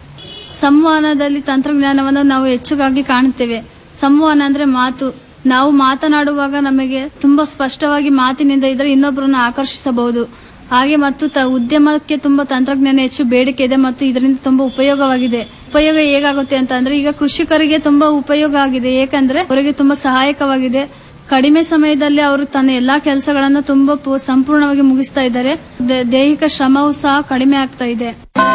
ಸಂವಹನದಲ್ಲಿ ತಂತ್ರಜ್ಞಾನವನ್ನು ನಾವು ಹೆಚ್ಚುಗಾಗಿ ಕಾಣುತ್ತೇವೆ ಸಂವಹನ ಅಂದ್ರೆ ಮಾತು ನಾವು ಮಾತನಾಡುವಾಗ ನಮಗೆ ತುಂಬಾ ಸ್ಪಷ್ಟವಾಗಿ ಮಾತಿನಿಂದ ಇದ್ರೆ ಇನ್ನೊಬ್ಬರನ್ನ ಆಕರ್ಷಿಸಬಹುದು ಹಾಗೆ ಮತ್ತು ತ- ಉದ್ಯಮಕ್ಕೆ ತುಂಬಾ ತಂತ್ರಜ್ಞಾನ ಹೆಚ್ಚು ಬೇಡಿಕೆ ಇದೆ ಮತ್ತು ಇದರಿಂದ ತುಂಬಾ ಉಪಯೋಗವಾಗಿದೆ ಉಪಯೋಗ ಹೇಗಾಗುತ್ತೆ ಅಂತ ಅಂದ್ರೆ ಈಗ ಕೃಷಿಕರಿಗೆ ತುಂಬಾ ಉಪಯೋಗ ಆಗಿದೆ ಏಕೆಂದ್ರೆ ಅವರಿಗೆ ತುಂಬಾ ಸಹಾಯಕವಾಗಿದೆ ಕಡಿಮೆ ಸಮಯದಲ್ಲಿ ಅವರು ತನ್ನ ಎಲ್ಲಾ ಕೆಲಸಗಳನ್ನ ತುಂಬಾ ಪೂ- ಸಂಪೂರ್ಣವಾಗಿ ಮುಗಿಸ್ತಾ ಇದ್ದಾರೆ ದೇ- ದೈಹಿಕ ಶ್ರಮವೂ ಸಹ ಕಡಿಮೆ ಆಗ್ತಾ ಇದೆ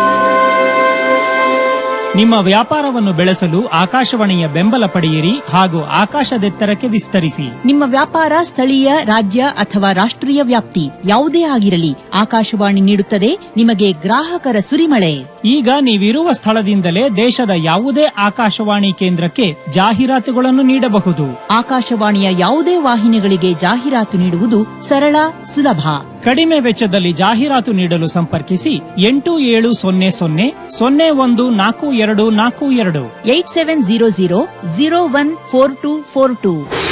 ನಿಮ್ಮ ವ್ಯಾಪಾರವನ್ನು ಬೆಳೆಸಲು ಆಕಾಶವಾಣಿಯ ಬೆಂಬಲ ಪಡೆಯಿರಿ ಹಾಗೂ ಆಕಾಶದೆತ್ತರಕ್ಕೆ ವಿಸ್ತರಿಸಿ ನಿಮ್ಮ ವ್ಯಾಪಾರ ಸ್ಥಳೀಯ ರಾಜ್ಯ ಅಥವಾ ರಾಷ್ಟ್ರೀಯ ವ್ಯಾಪ್ತಿ ಯಾವುದೇ ಆಗಿರಲಿ ಆಕಾಶವಾಣಿ ನೀಡುತ್ತದೆ ನಿಮಗೆ ಗ್ರಾಹಕರ ಸುರಿಮಳೆ ಈಗ ನೀವಿರುವ ಸ್ಥಳದಿಂದಲೇ ದೇಶದ ಯಾವುದೇ ಆಕಾಶವಾಣಿ ಕೇಂದ್ರಕ್ಕೆ ಜಾಹೀರಾತುಗಳನ್ನು ನೀಡಬಹುದು ಆಕಾಶವಾಣಿಯ ಯಾವುದೇ ವಾಹಿನಿಗಳಿಗೆ ಜಾಹೀರಾತು ನೀಡುವುದು ಸರಳ ಸುಲಭ ಕಡಿಮೆ ವೆಚ್ಚದಲ್ಲಿ ಜಾಹೀರಾತು ನೀಡಲು ಸಂಪರ್ಕಿಸಿ ಎಂಟು ಏಳು ಸೊನ್ನೆ ಸೊನ್ನೆ ಸೊನ್ನೆ ಒಂದು ನಾಲ್ಕು ಎರಡು ನಾಲ್ಕು ಎರಡು eight seven zero zero zero one four two four two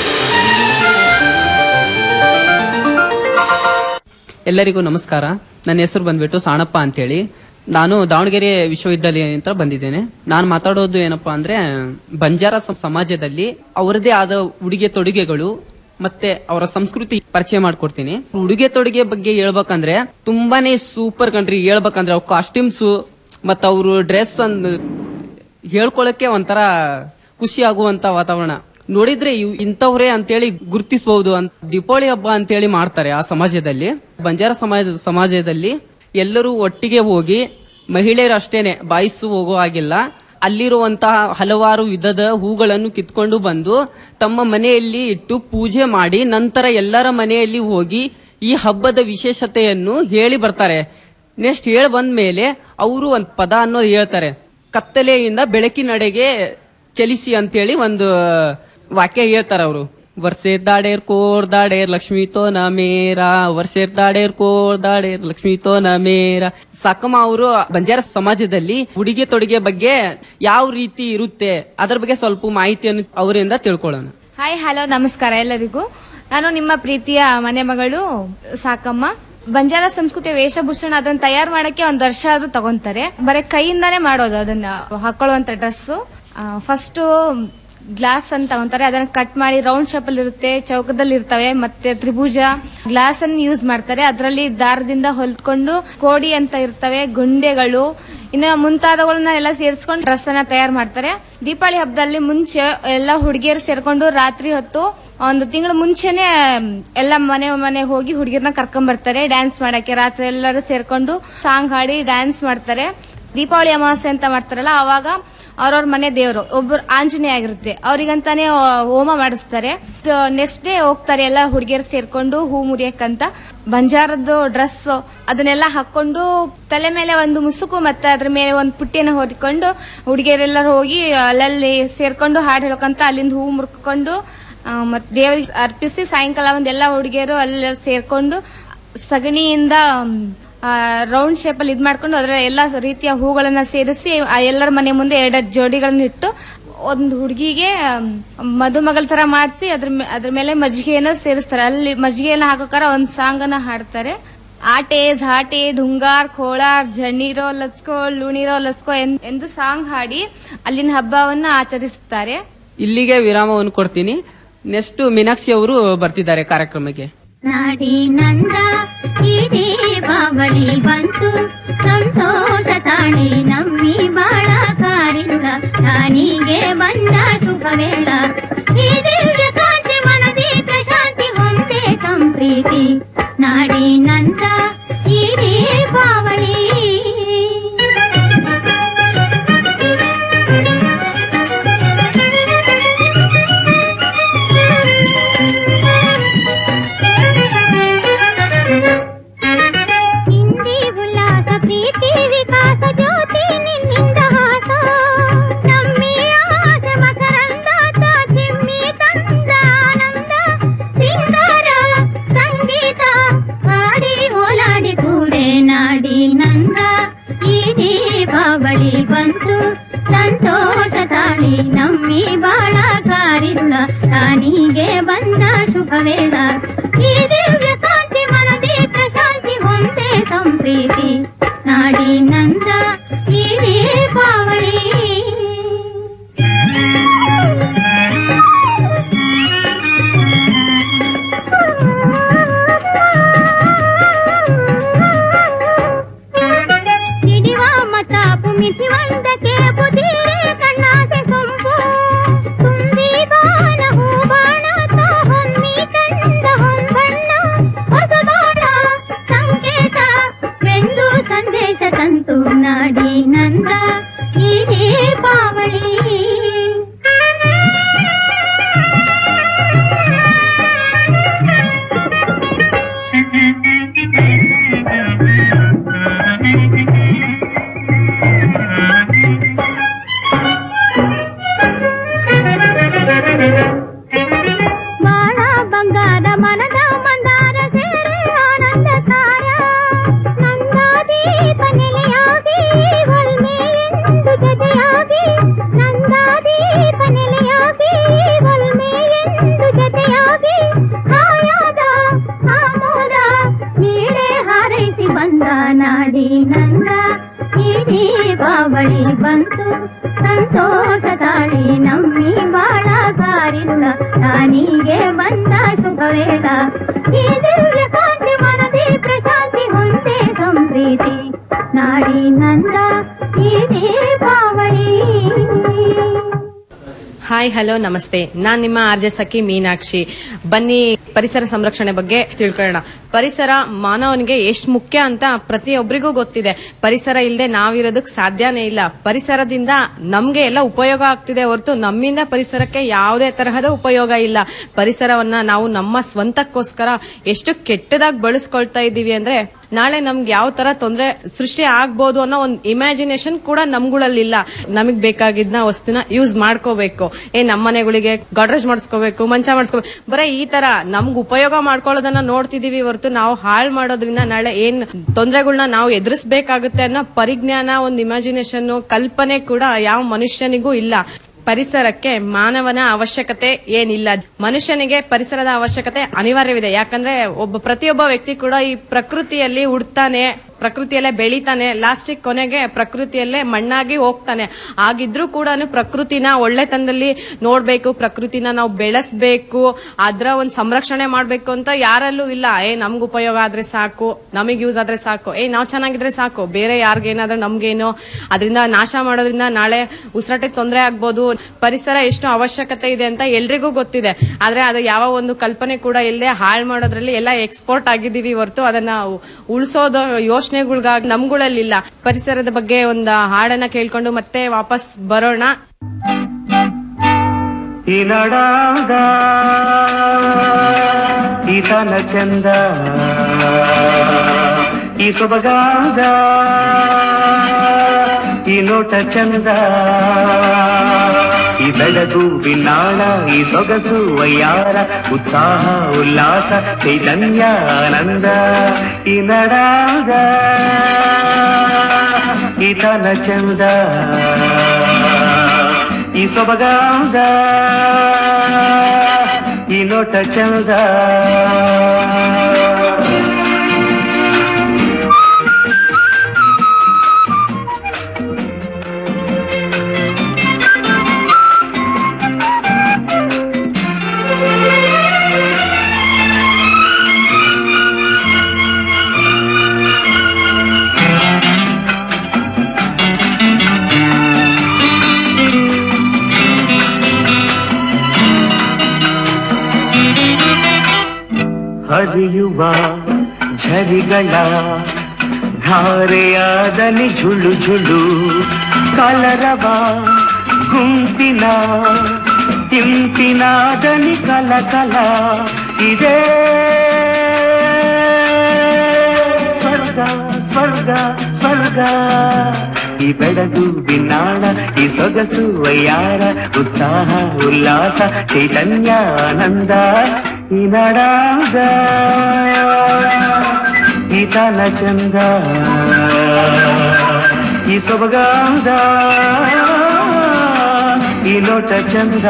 ಎಲ್ಲರಿಗೂ ನಮಸ್ಕಾರ ನನ್ನ ಹೆಸರು ಬಂದ್ಬಿಟ್ಟು ಸಾಣಪ್ಪ ಅಂತೇಳಿ ನಾನು ದಾವಣಗೆರೆ ವಿಶ್ವವಿದ್ಯಾಲಯ ಅಂತ ಬಂದಿದ್ದೇನೆ ನಾನು ಮಾತಾಡೋದು ಏನಪ್ಪಾ ಅಂದ್ರೆ ಬಂಜಾರ ಸ- ಸಮಾಜದಲ್ಲಿ ಅವರದೇ ಆದ ಉಡುಗೆ ತೊಡುಗೆಗಳು ಮತ್ತೆ ಅವರ ಸಂಸ್ಕೃತಿ ಪರಿಚಯ ಮಾಡ್ಕೊಡ್ತೀನಿ ಉಡುಗೆ ತೊಡುಗೆ ಬಗ್ಗೆ ಹೇಳ್ಬೇಕಂದ್ರೆ ತುಂಬಾನೇ ಸೂಪರ್ ಕಂಟ್ರಿ ಹೇಳ್ಬೇಕಂದ್ರೆ ಅವ್ರ ಕಾಸ್ಟ್ಯೂಮ್ಸ್ ಮತ್ತ ಅವರು ಡ್ರೆಸ್ ಅಂದ್ ಹೇಳ್ಕೊಳಕ್ಕೆ ಒಂಥರ ಖುಷಿ ಆಗುವಂತ ವಾತಾವರಣ ನೋಡಿದ್ರೆ ಇವ್- ಇಂಥವ್ರೇ ಅಂತೇಳಿ ಗುರುತಿಸಬಹುದು ಅಂತ ದೀಪಾವಳಿ ಹಬ್ಬ ಅಂತೇಳಿ ಮಾಡ್ತಾರೆ ಆ ಸಮಾಜದಲ್ಲಿ ಬಂಜಾರ ಸಮಾಜ ಸಮಾಜದಲ್ಲಿ ಎಲ್ಲರೂ ಒಟ್ಟಿಗೆ ಹೋಗಿ ಮಹಿಳೆಯರು ಅಷ್ಟೇನೆ ಬಾಯಿಸು ಹೋಗೋ ಹಾಗಿಲ್ಲ ಅಲ್ಲಿರುವಂತಹ ಹಲವಾರು ವಿಧದ ಹೂಗಳನ್ನು ಕಿತ್ಕೊಂಡು ಬಂದು ತಮ್ಮ ಮನೆಯಲ್ಲಿ ಇಟ್ಟು ಪೂಜೆ ಮಾಡಿ ನಂತರ ಎಲ್ಲರ ಮನೆಯಲ್ಲಿ ಹೋಗಿ ಈ ಹಬ್ಬದ ವಿಶೇಷತೆಯನ್ನು ಹೇಳಿ ಬರ್ತಾರೆ ನೆಕ್ಸ್ಟ್ ಹೇಳಿ ಬಂದ ಮೇಲೆ ಅವರು ಒಂದ್ ಪದ ಅನ್ನೋದು ಹೇಳ್ತಾರೆ ಕತ್ತಲೆಯಿಂದ ಬೆಳಕಿನಡೆಗೆ ಚಲಿಸಿ ಅಂತೇಳಿ ಒಂದು ವಾಕ್ಯ ಹೇಳ್ತಾರ ಅವರು ವರ್ಷೆ ದಾಡೇರ್ ಕೋರ್ ದಾಡೇರ್ ಲಕ್ಷ್ಮೀ ತೋ ನ ಮೇರ ವರ್ಷೆ ದಾಡೇರ್ ಕೋರ್ ದಾಡೇರ್ ಲಕ್ಷ್ಮೀ ತೋ ನ ಮೇರ ಸಾಕಮ್ಮ ಅವರು ಬಂಜಾರ ಸಮಾಜದಲ್ಲಿ ಉಡುಗೆ ತೊಡುಗೆ ಬಗ್ಗೆ ಯಾವ ರೀತಿ ಇರುತ್ತೆ ಅದ್ರ ಬಗ್ಗೆ ಸ್ವಲ್ಪ ಮಾಹಿತಿಯನ್ನು ಅವರಿಂದ ತಿಳ್ಕೊಳ್ಳೋಣ ಹಾಯ್ ಹಲೋ ನಮಸ್ಕಾರ ಎಲ್ಲರಿಗೂ ನಾನು ನಿಮ್ಮ ಪ್ರೀತಿಯ ಮನೆ ಮಗಳು ಸಾಕಮ್ಮ ಬಂಜಾರ ಸಂಸ್ಕೃತಿಯ ವೇಷಭೂಷಣ ಅದನ್ನ ತಯಾರು ಮಾಡಕ್ಕೆ ಒಂದ್ ವರ್ಷ ಆದ್ರೂ ತಗೊಂತಾರೆ ಬರೀ ಕೈಯಿಂದಾನೇ ಮಾಡೋದು ಅದನ್ನ ಹಾಕೊಳ್ಳುವಂತ ಡ್ರೆಸ್ ಫಸ್ಟ್ ಗ್ಲಾಸ್ ಅಂತ ಅಂತಾರೆ ಅದನ್ನ ಕಟ್ ಮಾಡಿ ರೌಂಡ್ ಶೇಪ್ ಅಲ್ಲಿ ಇರುತ್ತೆ ಚೌಕದಲ್ಲಿ ಇರ್ತವೆ ಮತ್ತೆ ತ್ರಿಭುಜ ಗ್ಲಾಸ್ ಅನ್ನು ಯೂಸ್ ಮಾಡ್ತಾರೆ ಅದರಲ್ಲಿ ದಾರದಿಂದ ಹೊಲ್ಕೊಂಡು ಕೋಡಿ ಅಂತ ಇರ್ತವೆ ಗುಂಡೆಗಳು ಇನ್ನು ಮುಂತಾದವುಗಳನ್ನ ಎಲ್ಲ ಸೇರಿಸ್ಕೊಂಡು ಡ್ರೆಸ್ ಅನ್ನ ತಯಾರು ಮಾಡ್ತಾರೆ ದೀಪಾವಳಿ ಹಬ್ಬದಲ್ಲಿ ಮುಂಚೆ ಎಲ್ಲ ಹುಡುಗಿಯರು ಸೇರ್ಕೊಂಡು ರಾತ್ರಿ ಹೊತ್ತು ಒಂದು ತಿಂಗಳ ಮುಂಚೆನೆ ಎಲ್ಲ ಮನೆ ಮನೆ ಹೋಗಿ ಹುಡುಗಿರ್ನ ಕರ್ಕೊಂಡ್ ಬರ್ತಾರೆ ಡ್ಯಾನ್ಸ್ ಮಾಡಕ್ಕೆ ರಾತ್ರಿ ಎಲ್ಲರೂ ಸೇರ್ಕೊಂಡು ಸಾಂಗ್ ಹಾಡಿ ಡ್ಯಾನ್ಸ್ ಮಾಡ್ತಾರೆ ದೀಪಾವಳಿ ಅಮಾವಾಸ್ಯೆ ಅಂತ ಮಾಡ್ತಾರಲ್ಲ ಅವಾಗ ಅವ್ರವ್ರ ಮನೆ ದೇವರು ಒಬ್ಬರು ಆಂಜನೇಯ ಆಗಿರುತ್ತೆ ಅವ್ರಿಗಂತಾನೆ ಆ, ಹೋಮ ಮಾಡಿಸ್ತಾರೆ ನೆಕ್ಸ್ಟ್ ಡೇ ಹೋಗ್ತಾರೆ ಎಲ್ಲ ಹುಡುಗಿಯರು ಸೇರ್ಕೊಂಡು ಹೂ ಮುರಿಯಕ್ಕಂತ ಬಂಜಾರದ್ದು ಡ್ರೆಸ್ ಅದನ್ನೆಲ್ಲ ಹಾಕೊಂಡು ತಲೆ ಮೇಲೆ ಒಂದು ಮುಸುಕು ಮತ್ತೆ ಅದ್ರ ಮೇಲೆ ಒಂದು ಪುಟ್ಟಿಯನ್ನು ಹೊರಿಕೊಂಡು ಹುಡುಗಿಯರೆಲ್ಲರೂ ಹೋಗಿ ಅಲ್ಲಲ್ಲಿ ಸೇರ್ಕೊಂಡು ಹಾಡು ಹೇಳ್ಕೊಂತ ಅಲ್ಲಿಂದ ಹೂ ಮುರ್ಕೊಂಡು ಮತ್ತೆ ದೇವರಿಗೆ ಅರ್ಪಿಸಿ ಸಾಯಂಕಾಲ ಒಂದ್ ಎಲ್ಲ ಹುಡುಗಿಯರು ಅಲ್ಲಿ ಸೇರ್ಕೊಂಡು ಸಗಣಿಯಿಂದ ರೌಂಡ್ ಶೇಪ್ ಅಲ್ಲಿ ಇದ್ ಮಾಡ್ಕೊಂಡು ಅದರ ಎಲ್ಲ ರೀತಿಯ ಹೂಗಳನ್ನ ಸೇರಿಸಿ ಆ ಎಲ್ಲರ ಮನೆ ಮುಂದೆ ಎರಡೆರಡು ಜೋಡಿಗಳನ್ನ ಇಟ್ಟು ಒಂದು ಹುಡುಗಿಗೆ ಮದುಮಗಳ ತರ ಮಾಡಿಸಿ ಅದ್ರ ಮೇ- ಅದ್ರ ಮೇಲೆ ಮಜ್ಜಿಗೆಯನ್ನ ಸೇರಿಸ್ತಾರೆ ಅಲ್ಲಿ ಮಜ್ಜಿಗೆಯನ್ನ ಹಾಕೋಕಾರ ಒಂದ್ ಸಾಂಗ್ ಅನ್ನ ಹಾಡ್ತಾರೆ ಆಟೆ ಝಾಟೆ ಢುಂಗಾರ್ ಖೋಳಾರ್ ಜಣ್ಣೀರೋ ಲಸ್ಕೋ ಲುಣಿರೋ ಲಸ್ಕೋ ಎನ್- ಎಂದು ಸಾಂಗ್ ಹಾಡಿ ಅಲ್ಲಿನ ಹಬ್ಬವನ್ನ ಆಚರಿಸುತ್ತಾರೆ ಇಲ್ಲಿಗೆ ವಿರಾಮವನ್ನು ಕೊಡ್ತೀನಿ ನೆಕ್ಸ್ಟ್ ಮೀನಾಕ್ಷಿ ಅವರು ಬರ್ತಿದ್ದಾರೆ ಕಾರ್ಯಕ್ರಮಕ್ಕೆ ನಾಡಿನಂದ ಈ ದೀಪಾವಳಿ ಬಂತು ಸಂತೋಷ ತಾಳಿ ನಮ್ಮಿ ಬಾಳ ಕಾರಿರುಳ ನಾನಿಗೆ ಬಂದ ಶುಭ ವೇಳ ಈ ದಿವ್ಯ ಕಾಂತಿ ಮನದಿ ಪ್ರಶಾಂತಿ ಹೊಂದೆ ಸಂಪ್ರೀತಿ ನಾಡಿನಂದ ಈ ದೀಪಾವಳಿ ಹಿಂದಿ ಉಲ್ಲಾಸ ಪ್ರೀತಿ ವಿಕಾಸ ಜ್ಯೋತಿ ನಿನ್ನಿಂದ ಹಾಸ ನಮ್ಮಿ ಆಸೆ ಮಕರಂದ ಚಿಮ್ಮಿ ತಂದ ಆನಂದ ಸಿಂಗಾರ ಸಂಗೀತ ಹಾಡಿ ಓಲಾಡಿ ಕೂಡೆ ನಾಡಿ ನಂದ ಈ ದೀಪಾವಳಿ ಬಂತು ಸಂತೋಷ ತಾಳಿ ನಮ್ಮಿ ಬಾಳ ಕಾರಿರುಳ ತಾನಿಗೆ ಬಂದ ಶುಭ ವೇಳ ಈ ದಿವ್ಯ ಕಾಂತಿ ಮನದಿ ಪ್ರಶಾಂತಿ ಹೊಂದೆ ಸಂಪ್ರೀತಿ ನಾಡಿನಂದ ಈ ದೀಪಾವಳಿ ಸಿಡಿವ ಮತಾಪು ಮಿತಿ ಒಂದಕ್ಕೆ ಬುದಿರೆ ಕಣ್ಣಾಸೆ ಸೊಂಪು ತುಂಬಿ ಬಾಣ ಹೂಬಾಣ ತಾ ಹೊಮ್ಮಿ ಕಂದ ಹೊಂಬಣ್ಣ ಹೊಸ ಬಾಣ ಸಂಕೇತ ವೆಂದು ಸಂದೇಶ ತಂತು ನಾಡಿ ನಂದ ಈ ದೀಪಾವಳಿ ಬಾಳ ಬಂಗಾರ ಮನದ ಮಂದಾರ ಸೇರೆ ಆನಂದ ಸಾರ ನಂದಾದೀಪ ನೆಲೆಯಾಗಿ ಹೊಲ್ಮೆ ಎಂದು ಜೊತೆಯಾಗಿ ನಂದಾದೀಪ ನೆಲೆಯಾಗಿ ಹೊಲ್ಮೆ ಎಂದು ಜೊತೆಯಾಗಿ ಹಾಯಾದ ಆಮೋದ ನೀರೇ ಹಾರೈಸಿ ಬಂದ ನಾಡಿ ನಂದ ಈ ದೀಪಾವಳಿ ಬಂತು ಸಂತೋಷ ತಾಳಿ ನಮ್ಮಿ ಬಾಳ ಕಾರಿರುಳ ತಾನಿಗೆ ಬಂದ ಶುಭ ವೇಳ ಈ ದಿವ್ಯ ಕಾಂತಿ ಮನದಿ ಪ್ರಶಾಂತಿ ಹೊಂದೆ ಸಂಪ್ರೀತಿ ನಾಡಿ ನಂದ ಈ ದೀಪಾವಳಿ ಹಾಯ್ ಹಲೋ ನಮಸ್ತೆ ನಾನ್ ನಿಮ್ಮ ಆರ್ಜೆ ಸಖಿ ಮೀನಾಕ್ಷಿ ಬನ್ನಿ ಪರಿಸರ ಸಂರಕ್ಷಣೆ ಬಗ್ಗೆ ತಿಳ್ಕೊಳ್ಳೋಣ ಪರಿಸರ ಮಾನವನಿಗೆ ಎಷ್ಟು ಮುಖ್ಯ ಅಂತ ಪ್ರತಿಯೊಬ್ಬರಿಗೂ ಗೊತ್ತಿದೆ ಪರಿಸರ ಇಲ್ಲದೆ ನಾವಿರೋದಕ್ ಸಾಧ್ಯನೇ ಇಲ್ಲ ಪರಿಸರದಿಂದ ನಮ್ಗೆ ಎಲ್ಲ ಉಪಯೋಗ ಆಗ್ತಿದೆ ಹೊರತು ನಮ್ಮಿಂದ ಪರಿಸರಕ್ಕೆ ಯಾವುದೇ ತರಹದ ಉಪಯೋಗ ಇಲ್ಲ ಪರಿಸರವನ್ನ ನಾವು ನಮ್ಮ ಸ್ವಂತಕ್ಕೋಸ್ಕರ ಎಷ್ಟು ಕೆಟ್ಟದಾಗಿ ಬಳಸ್ಕೊಳ್ತಾ ಇದ್ದೀವಿ ಅಂದ್ರೆ ನಾಳೆ ನಮ್ಗೆ ಯಾವ ತರ ತೊಂದರೆ ಸೃಷ್ಟಿ ಆಗ್ಬೋದು ಅನ್ನೋ ಒಂದು ಇಮ್ಯಾಜಿನೇಷನ್ ಕೂಡ ನಮ್ಗಳಲ್ಲಿಲ್ಲ ನಮಗ್ ಬೇಕಾಗಿದ್ನ ವಸ್ತುನ ಯೂಸ್ ಮಾಡ್ಕೋಬೇಕು ಏ ನಮ್ಮ ಮನೆಗಳಿಗೆ ಗಾಡ್ರೇಜ್ ಮಾಡಿಸ್ಕೋಬೇಕು ಮಂಚ ಮಾಡಿಸ್ಕೋಬೇಕು ಬರೀ ಈ ತರ ನಮ್ಗ್ ಉಪಯೋಗ ಮಾಡ್ಕೊಳ್ಳೋದನ್ನ ನೋಡ್ತಿದೀವಿ ಹೊರತು ನಾವು ಹಾಳು ಮಾಡೋದ್ರಿಂದ ನಾಳೆ ಏನ್ ತೊಂದರೆಗಳನ್ನ ನಾವು ಎದುರಿಸಬೇಕಾಗುತ್ತೆ ಅನ್ನೋ ಪರಿಜ್ಞಾನ ಒಂದು ಇಮ್ಯಾಜಿನೇಷನ್ ಕಲ್ಪನೆ ಕೂಡ ಯಾವ ಮನುಷ್ಯನಿಗೂ ಇಲ್ಲ ಪರಿಸರಕ್ಕೆ ಮಾನವನ ಅವಶ್ಯಕತೆ ಏನಿಲ್ಲ ಮನುಷ್ಯನಿಗೆ ಪರಿಸರದ ಅವಶ್ಯಕತೆ ಅನಿವಾರ್ಯವಿದೆ ಯಾಕಂದ್ರೆ ಒಬ್ಬ ಪ್ರತಿಯೊಬ್ಬ ವ್ಯಕ್ತಿ ಕೂಡ ಈ ಪ್ರಕೃತಿಯಲ್ಲಿ ಹುಡ್ತಾನೆ ಪ್ರಕೃತಿಯಲ್ಲೇ ಬೆಳಿತಾನೆ ಲಾಸ್ಟಿಗೆ ಕೊನೆಗೆ ಪ್ರಕೃತಿಯಲ್ಲೇ ಮಣ್ಣಾಗಿ ಹೋಗ್ತಾನೆ ಆಗಿದ್ರೂ ಕೂಡ ಪ್ರಕೃತಿನ ಒಳ್ಳೆತನದಲ್ಲಿ ನೋಡ್ಬೇಕು ಪ್ರಕೃತಿನ ನಾವು ಬೆಳೆಸ್ಬೇಕು ಅದ್ರ ಒಂದ್ ಸಂರಕ್ಷಣೆ ಮಾಡ್ಬೇಕು ಅಂತ ಯಾರಲ್ಲೂ ಇಲ್ಲ ಏ ನಮ್ಗ್ ಉಪಯೋಗ ಆದ್ರೆ ಸಾಕು ನಮಗ್ ಯೂಸ್ ಆದ್ರೆ ಸಾಕು ಏ ನಾವ್ ಚೆನ್ನಾಗಿದ್ರೆ ಸಾಕು ಬೇರೆ ಯಾರಿಗೇನಾದ್ರೂ ನಮ್ಗೇನೋ ಅದರಿಂದ ನಾಶ ಮಾಡೋದ್ರಿಂದ ನಾಳೆ ಉಸಿರಾಟಕ್ಕೆ ತೊಂದರೆ ಆಗ್ಬೋದು ಪರಿಸರ ಎಷ್ಟು ಅವಶ್ಯಕತೆ ಇದೆ ಅಂತ ಎಲ್ರಿಗೂ ಗೊತ್ತಿದೆ ಆದ್ರೆ ಅದು ಯಾವ ಒಂದು ಕಲ್ಪನೆ ಕೂಡ ಇಲ್ಲದೆ ಹಾಳು ಮಾಡೋದ್ರಲ್ಲಿ ಎಲ್ಲ ಎಕ್ಸ್ಪೋರ್ಟ್ ಆಗಿದ್ದೀವಿ ಹೊರತು ಅದನ್ನ ಉಳಿಸೋದು ಯೋಚನೆಗಳ್ಗಾಗಿ ನಮ್ಗಳಲ್ಲಿಲ್ಲ ಪರಿಸರದ ಬಗ್ಗೆ ಒಂದು ಹಾಡನ್ನ ಕೇಳ್ಕೊಂಡು ಮತ್ತೆ ವಾಪಸ್ ಬರೋಣ ಈ ನಡಾದ ಈತನ ಚಂದ ಈ ಸೊಬಗಾದ ಈ ನೋಟ ಚಂದ ಈ ಬೆಳಗು ಬಿನ್ನಾಳ ಈ ಸೊಗಸು ವಯ್ಯಾರ ಉತ್ಸಾಹ ಉಲ್ಲಾಸ ಚೈತನ್ಯ ಆನಂದ ಈ ನಡಾದ ಈತನ ಚಂದ ಈ ಸೊಬಗಾದ ಈ ನೋಟ ಚಂದ ಹರಿಯುವ ಝರಿಗಳ ಧಾರೆಯಾದನಿ ಝುಳು ಝುಳು ಕಲರವ ಗುಂಪಿನ ತಿಂಪಿನಾದನಿ ಕಲ ಕಲ ಇದೆ ಸ್ವರ್ಗ ಸ್ವರ್ಗ ಸ್ವರ್ಗ ಈ ಬೆಳಗು ಬಿನ್ನಾಳ ಈ ಸೊಗಸು ವಯ್ಯಾರ ಉತ್ಸಾಹ ಉಲ್ಲಾಸ ಚೈತನ್ಯ ಆನಂದ ಈ ನಡಾದ ಈ ತಾನ ಚಂದ ಈ ಸೊಬಗಾದ ಈ ನೋಟ ಚಂದ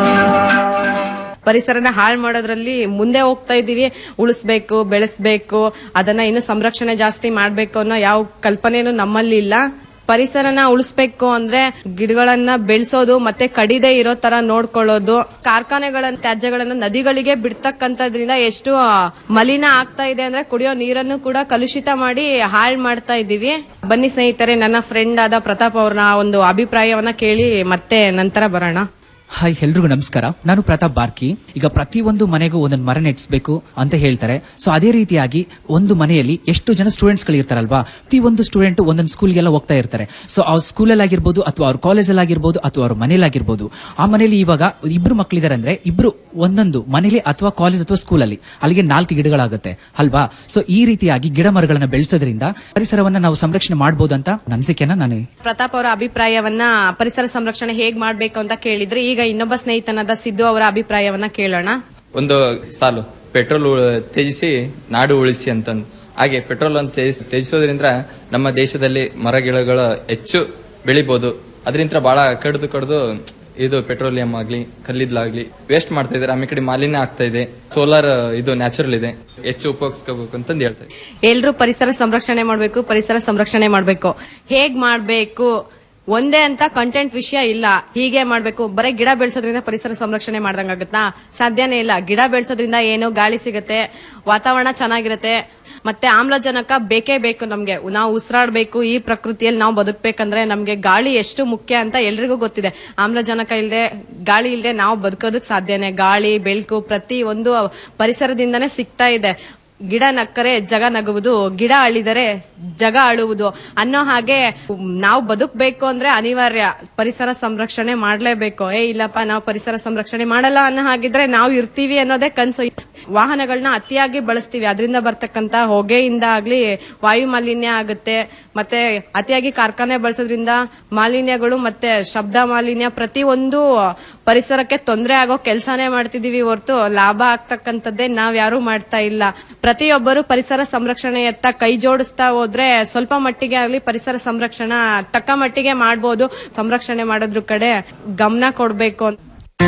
ಪರಿಸರನ ಹಾಳು ಮಾಡೋದ್ರಲ್ಲಿ ಮುಂದೆ ಹೋಗ್ತಾ ಇದೀವಿ ಉಳಿಸ್ಬೇಕು ಬೆಳೆಸ್ಬೇಕು ಅದನ್ನ ಇನ್ನು ಸಂರಕ್ಷಣೆ ಜಾಸ್ತಿ ಮಾಡ್ಬೇಕು ಅನ್ನೋ ಯಾವ ಕಲ್ಪನೆನೂ ನಮ್ಮಲ್ಲಿ ಇಲ್ಲ ಪರಿಸರನ ಉಳಿಸ್ಬೇಕು ಅಂದ್ರೆ ಗಿಡಗಳನ್ನ ಬೆಳೆಸೋದು ಮತ್ತೆ ಕಡಿದೆ ಇರೋ ತರ ನೋಡ್ಕೊಳ್ಳೋದು ಕಾರ್ಖಾನೆಗಳ ತ್ಯಾಜ್ಯಗಳನ್ನ ನದಿಗಳಿಗೆ ಬಿಡ್ತಕ್ಕಂಥದ್ರಿಂದ ಎಷ್ಟು ಆ, ಮಲಿನ ಆಗ್ತಾ ಇದೆ ಅಂದ್ರೆ ಕುಡಿಯೋ ನೀರನ್ನು ಕೂಡ ಕಲುಷಿತ ಮಾಡಿ ಹಾಳ್ ಮಾಡ್ತಾ ಇದೀವಿ ಬನ್ನಿ ಸ್ನೇಹಿತರೆ ನನ್ನ ಫ್ರೆಂಡ್ ಆದ ಪ್ರತಾಪ್ ಅವ್ರನ್ನ ಒಂದು ಅಭಿಪ್ರಾಯವನ್ನ ಕೇಳಿ ಮತ್ತೆ ನಂತರ ಬರೋಣ ಹಾಯ್ ಎಲ್ರಿಗೂ ನಮಸ್ಕಾರ ನಾನು ಪ್ರತಾಪ್ ಬಾರ್ಕಿ ಈಗ ಪ್ರತಿಯೊಂದು ಮನೆಗೂ ಒಂದೊಂದು ಮರ ನೆಟ್ಸ್ಬೇಕು ಅಂತ ಹೇಳ್ತಾರೆ ಸೊ ಅದೇ ರೀತಿಯಾಗಿ ಒಂದು ಮನೆಯಲ್ಲಿ ಎಷ್ಟು ಜನ ಸ್ಟೂಡೆಂಟ್ಸ್ ಗಳಿರ್ತಾರಲ್ವಾ ಪ್ರತಿ ಒಂದು ಸ್ಟೂಡೆಂಟ್ ಒಂದೊಂದು ಸ್ಕೂಲ್ಗೆಲ್ಲ ಹೋಗ್ತಾ ಇರ್ತಾರೆ ಸೊ ಅವ್ರ ಸ್ಕೂಲಲ್ಲಿ ಆಗಿರ್ಬೋದು ಅಥವಾ ಅವ್ರ ಕಾಲೇಜಲ್ಲಿ ಆಗಿರ್ಬೋದು ಅಥವಾ ಅವ್ರ ಮನೇಲಾಗಿರ್ಬೋದು ಆ ಮನೇಲಿ ಇವಾಗ ಇಬ್ರು ಮಕ್ಕಳಿದ್ದಾರೆ ಅಂದ್ರೆ ಇಬ್ರು ಒಂದೊಂದು ಮನೇಲಿ ಅಥವಾ ಕಾಲೇಜ್ ಅಥವಾ ಸ್ಕೂಲಲ್ಲಿ ಅಲ್ಲಿಗೆ ನಾಲ್ಕು ಗಿಡಗಳಾಗುತ್ತೆ ಅಲ್ವಾ ಸೊ ಈ ರೀತಿಯಾಗಿ ಗಿಡ ಮರಗಳನ್ನ ಬೆಳೆಸೋದ್ರಿಂದ ಪರಿಸರವನ್ನ ನಾವು ಸಂರಕ್ಷಣೆ ಮಾಡಬಹುದು ಅಂತ ನನ್ನ ಅನಿಸಿಕೆನ ನಾನು ಪ್ರತಾಪ್ ಅವರ ಅಭಿಪ್ರಾಯವನ್ನ ಪರಿಸರ ಸಂರಕ್ಷಣೆ ಹೇಗ್ ಮಾಡ್ಬೇಕು ಅಂತ ಕೇಳಿದ್ರೆ ಈಗ ಇನ್ನೊಬ್ಬ ಸ್ನೇಹಿತನಾದ ಸಿದ್ದು ಅವರ ಅಭಿಪ್ರಾಯವನ್ನ ಕೇಳೋಣ ಒಂದು ಸಾಲು ಪೆಟ್ರೋಲ್ ಉ- ತ್ಯಜಿಸಿ ನಾಡು ಉಳಿಸಿ ಅಂತಂದು ಹಾಗೆ ಪೆಟ್ರೋಲ್ ಅನ್ನು ತ್ಯಜಿಸ್- ತ್ಯಜಿಸೋದ್ರಿಂದ ನಮ್ಮ ದೇಶದಲ್ಲಿ ಮರ ಗಿಡಗಳು ಹೆಚ್ಚು ಬೆಳಿಬಹುದು ಅದರಿಂದ ಬಹಳ ಕಡ್ದು ಕಡ್ದು ಇದು ಪೆಟ್ರೋಲಿಯಂ ಆಗ್ಲಿ ಕಲ್ಲಿದ್ಲಾಗ್ಲಿ ವೇಸ್ಟ್ ಮಾಡ್ತಾ ಇದಾರೆ ಆಮೇಲೆ ಈ ಕಡೆ ಮಾಲಿನ್ಯ ಆಗ್ತಾ ಇದೆ ಸೋಲಾರ್ ಇದು ನ್ಯಾಚುರಲ್ ಇದೆ ಹೆಚ್ಚು ಉಪಯೋಗಿಸ್ಕೋಬೇಕು ಅಂತಂದು ಹೇಳ್ತಾ ಇದ್ದೀನಿ. ಎಲ್ರು ಪರಿಸರ ಸಂರಕ್ಷಣೆ ಮಾಡ್ಬೇಕು ಪರಿಸರ ಸಂರಕ್ಷಣೆ ಮಾಡ್ಬೇಕು ಹೇಗ್ ಮಾಡ್ಬೇಕು ಒಂದೇ ಅಂತ ಕಂಟೆಂಟ್ ವಿಷಯ ಇಲ್ಲ ಹೀಗೆ ಮಾಡ್ಬೇಕು ಬರೀ ಗಿಡ ಬೆಳೆಸೋದ್ರಿಂದ ಪರಿಸರ ಸಂರಕ್ಷಣೆ ಮಾಡ್ದಂಗಾಗತ್ತಾ ಸಾಧ್ಯನೇ ಇಲ್ಲ ಗಿಡ ಬೆಳೆಸೋದ್ರಿಂದ ಏನು ಗಾಳಿ ಸಿಗುತ್ತೆ ವಾತಾವರಣ ಚೆನ್ನಾಗಿರುತ್ತೆ ಮತ್ತೆ ಆಮ್ಲಜನಕ ಬೇಕೇ ಬೇಕು ನಮ್ಗೆ ನಾವು ಉಸಿರಾಡ್ಬೇಕು ಈ ಪ್ರಕೃತಿಯಲ್ಲಿ ನಾವು ಬದುಕ್ಬೇಕಂದ್ರೆ ನಮ್ಗೆ ಗಾಳಿ ಎಷ್ಟು ಮುಖ್ಯ ಅಂತ ಎಲ್ರಿಗೂ ಗೊತ್ತಿದೆ ಆಮ್ಲಜನಕ ಇಲ್ಲದೆ ಗಾಳಿ ಇಲ್ಲದೆ ನಾವು ಬದುಕೋದಕ್ ಸಾಧ್ಯನೇ ಗಾಳಿ ಬೆಳಕು ಪ್ರತಿ ಒಂದು ಪರಿಸರದಿಂದನೇ ಸಿಗ್ತಾ ಇದೆ ಗಿಡ ನಕ್ಕರೆ ಜಗ ನಗುವುದು ಗಿಡ ಅಳಿದರೆ ಜಗ ಅಳುವುದು ಅನ್ನೋ ಹಾಗೆ ನಾವು ಬದುಕ್ಬೇಕು ಅಂದ್ರೆ ಅನಿವಾರ್ಯ ಪರಿಸರ ಸಂರಕ್ಷಣೆ ಮಾಡ್ಲೇಬೇಕು ಏ ಇಲ್ಲಪ್ಪ ನಾವು ಪರಿಸರ ಸಂರಕ್ಷಣೆ ಮಾಡಲ್ಲ ಅನ್ನೋ ಹಾಗಿದ್ರೆ ನಾವು ಇರ್ತೀವಿ ಅನ್ನೋದೇ ಕನ್ಸು ವಾಹನಗಳನ್ನ ಅತಿಯಾಗಿ ಬಳಸ್ತೀವಿ ಅದರಿಂದ ಬರ್ತಕ್ಕಂತ ಹೊಗೆಯಿಂದ ಆಗ್ಲಿ ವಾಯು ಮಾಲಿನ್ಯ ಆಗುತ್ತೆ ಮತ್ತೆ ಅತಿಯಾಗಿ ಕಾರ್ಖಾನೆ ಬಳಸೋದ್ರಿಂದ ಮಾಲಿನ್ಯಗಳು ಮತ್ತೆ ಶಬ್ದ ಮಾಲಿನ್ಯ ಪ್ರತಿ ಒಂದು ಪರಿಸರಕ್ಕೆ ತೊಂದರೆ ಆಗೋ ಕೆಲಸನೇ ಮಾಡ್ತಿದೀವಿ ಹೊರತು ಲಾಭ ಆಗ್ತಕ್ಕಂಥದ್ದೇ ನಾವ್ ಯಾರು ಮಾಡ್ತಾ ಇಲ್ಲ ಪ್ರತಿಯೊಬ್ಬರು ಪರಿಸರ ಸಂರಕ್ಷಣೆಯತ್ತ ಕೈ ಜೋಡಿಸ್ತಾ ಹೋದ್ರೆ ಸ್ವಲ್ಪ ಮಟ್ಟಿಗೆ ಆಗ್ಲಿ ಪರಿಸರ ಸಂರಕ್ಷಣಾ ತಕ್ಕ ಮಟ್ಟಿಗೆ ಮಾಡ್ಬೋದು ಸಂರಕ್ಷಣೆ ಮಾಡೋದ್ರ ಕಡೆ ಗಮನ ಕೊಡ್ಬೇಕು ಅಂತ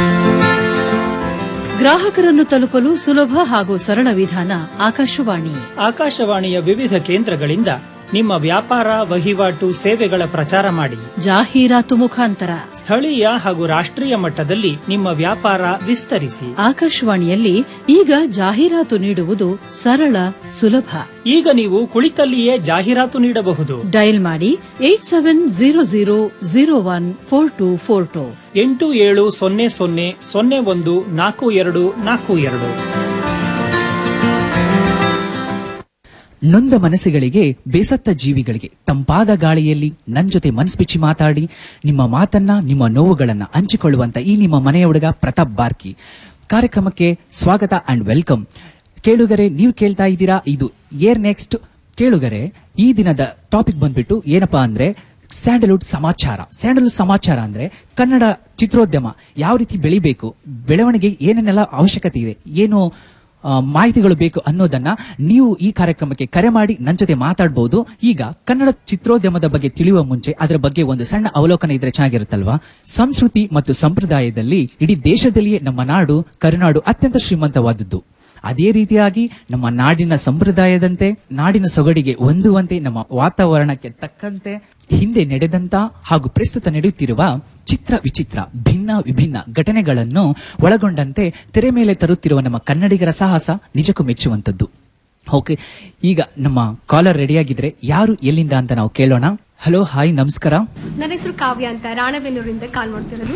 ಗ್ರಾಹಕರನ್ನು ತಲುಪಲು ಸುಲಭ ಹಾಗೂ ಸರಳ ವಿಧಾನ ಆಕಾಶವಾಣಿ ಆಕಾಶವಾಣಿಯ ವಿವಿಧ ಕೇಂದ್ರಗಳಿಂದ ನಿಮ್ಮ ವ್ಯಾಪಾರ ವಹಿವಾಟು ಸೇವೆಗಳ ಪ್ರಚಾರ ಮಾಡಿ ಜಾಹೀರಾತು ಮುಖಾಂತರ ಸ್ಥಳೀಯ ಹಾಗೂ ರಾಷ್ಟ್ರೀಯ ಮಟ್ಟದಲ್ಲಿ ನಿಮ್ಮ ವ್ಯಾಪಾರ ವಿಸ್ತರಿಸಿ ಆಕಾಶವಾಣಿಯಲ್ಲಿ ಈಗ ಜಾಹೀರಾತು ನೀಡುವುದು ಸರಳ ಸುಲಭ ಈಗ ನೀವು ಕುಳಿತಲ್ಲಿಯೇ ಜಾಹೀರಾತು ನೀಡಬಹುದು ಡಯಲ್ ಮಾಡಿ eight seven zero zero zero one four two four two ಎಂಟು ಏಳು ಸೊನ್ನೆ ಸೊನ್ನೆ ಸೊನ್ನೆ ಒಂದು ನಾಲ್ಕು ಎರಡು ನಾಲ್ಕು ಎರಡು ನೊಂದ ಮನಸ್ಸುಗಳಿಗೆ ಬೇಸತ್ತ ಜೀವಿಗಳಿಗೆ ತಂಪಾದ ಗಾಳಿಯಲ್ಲಿ ನನ್ ಜೊತೆ ಮನ್ಸ್ಬಿಚ್ಚಿ ಮಾತಾಡಿ ನಿಮ್ಮ ಮಾತನ್ನ ನಿಮ್ಮ ನೋವುಗಳನ್ನ ಹಂಚಿಕೊಳ್ಳುವಂತ ಈ ನಿಮ್ಮ ಮನೆಯ ಹುಡುಗ ಪ್ರತಾಪ್ ಬಾರ್ಕಿ ಕಾರ್ಯಕ್ರಮಕ್ಕೆ ಸ್ವಾಗತ ಅಂಡ್ ವೆಲ್ಕಮ್ ಕೇಳುಗರೆ ನೀವು ಕೇಳ್ತಾ ಇದ್ದೀರಾ ಇದು ಏರ್ ನೆಕ್ಸ್ಟ್ ಕೇಳುಗರೆ ಈ ದಿನದ ಟಾಪಿಕ್ ಬಂದ್ಬಿಟ್ಟು ಏನಪ್ಪಾ ಅಂದ್ರೆ ಸ್ಯಾಂಡಲ್ವುಡ್ ಸಮಾಚಾರ ಸ್ಯಾಂಡಲ್ವುಡ್ ಸಮಾಚಾರ ಅಂದ್ರೆ ಕನ್ನಡ ಚಿತ್ರೋದ್ಯಮ ಯಾವ ರೀತಿ ಬೆಳಿಬೇಕು ಬೆಳವಣಿಗೆ ಏನೇನೆಲ್ಲ ಅವಶ್ಯಕತೆ ಇದೆ ಏನು ಆ, ಮಾಹಿತಿಗಳು ಬೇಕು ಅನ್ನೋದನ್ನ ನೀವು ಈ ಕಾರ್ಯಕ್ರಮಕ್ಕೆ ಕರೆ ಮಾಡಿ ನನ್ನ ಜೊತೆ ಮಾತಾಡಬಹುದು ಈಗ ಕನ್ನಡ ಚಿತ್ರೋದ್ಯಮದ ಬಗ್ಗೆ ತಿಳಿಯುವ ಮುಂಚೆ ಅದರ ಬಗ್ಗೆ ಒಂದು ಸಣ್ಣ ಅವಲೋಕನ ಇದ್ರೆ ಚೆನ್ನಾಗಿರುತ್ತಲ್ವಾ ಸಂಸ್ಕೃತಿ ಮತ್ತು ಸಂಪ್ರದಾಯದಲ್ಲಿ ಇಡೀ ದೇಶದಲ್ಲಿಯೇ ನಮ್ಮ ನಾಡು ಕರುನಾಡು ಅತ್ಯಂತ ಶ್ರೀಮಂತವಾದದ್ದು ಅದೇ ರೀತಿಯಾಗಿ ನಮ್ಮ ನಾಡಿನ ಸಂಪ್ರದಾಯದಂತೆ ನಾಡಿನ ಸೊಗಡಿಗೆ ಹೊಂದುವಂತೆ ನಮ್ಮ ವಾತಾವರಣಕ್ಕೆ ತಕ್ಕಂತೆ ಹಿಂದೆ ನಡೆದಂತ ಹಾಗೂ ಪ್ರಸ್ತುತ ನಡೆಯುತ್ತಿರುವ ಚಿತ್ರ ವಿಚಿತ್ರ ಭಿನ್ನ ವಿಭಿನ್ನ ಘಟನೆಗಳನ್ನು ಒಳಗೊಂಡಂತೆ ತೆರೆ ಮೇಲೆ ತರುತ್ತಿರುವ ನಮ್ಮ ಕನ್ನಡಿಗರ ಸಾಹಸ ನಿಜಕ್ಕೂ ಮೆಚ್ಚುವಂತದ್ದು ಓಕೆ ಈಗ ನಮ್ಮ ಕಾಲರ್ ರೆಡಿಯಾಗಿದ್ರೆ ಯಾರು ಎಲ್ಲಿಂದ ಅಂತ ನಾವು ಕೇಳೋಣ ಹಲೋ ಹಾಯ್ ನಮಸ್ಕಾರ ನನ್ನ ಹೆಸರು ಕಾವ್ಯ ಅಂತ ರಾಣೆಬೆನ್ನೂರಿಂದ ಕಾಲ್ ಮಾಡ್ತಿರೋದು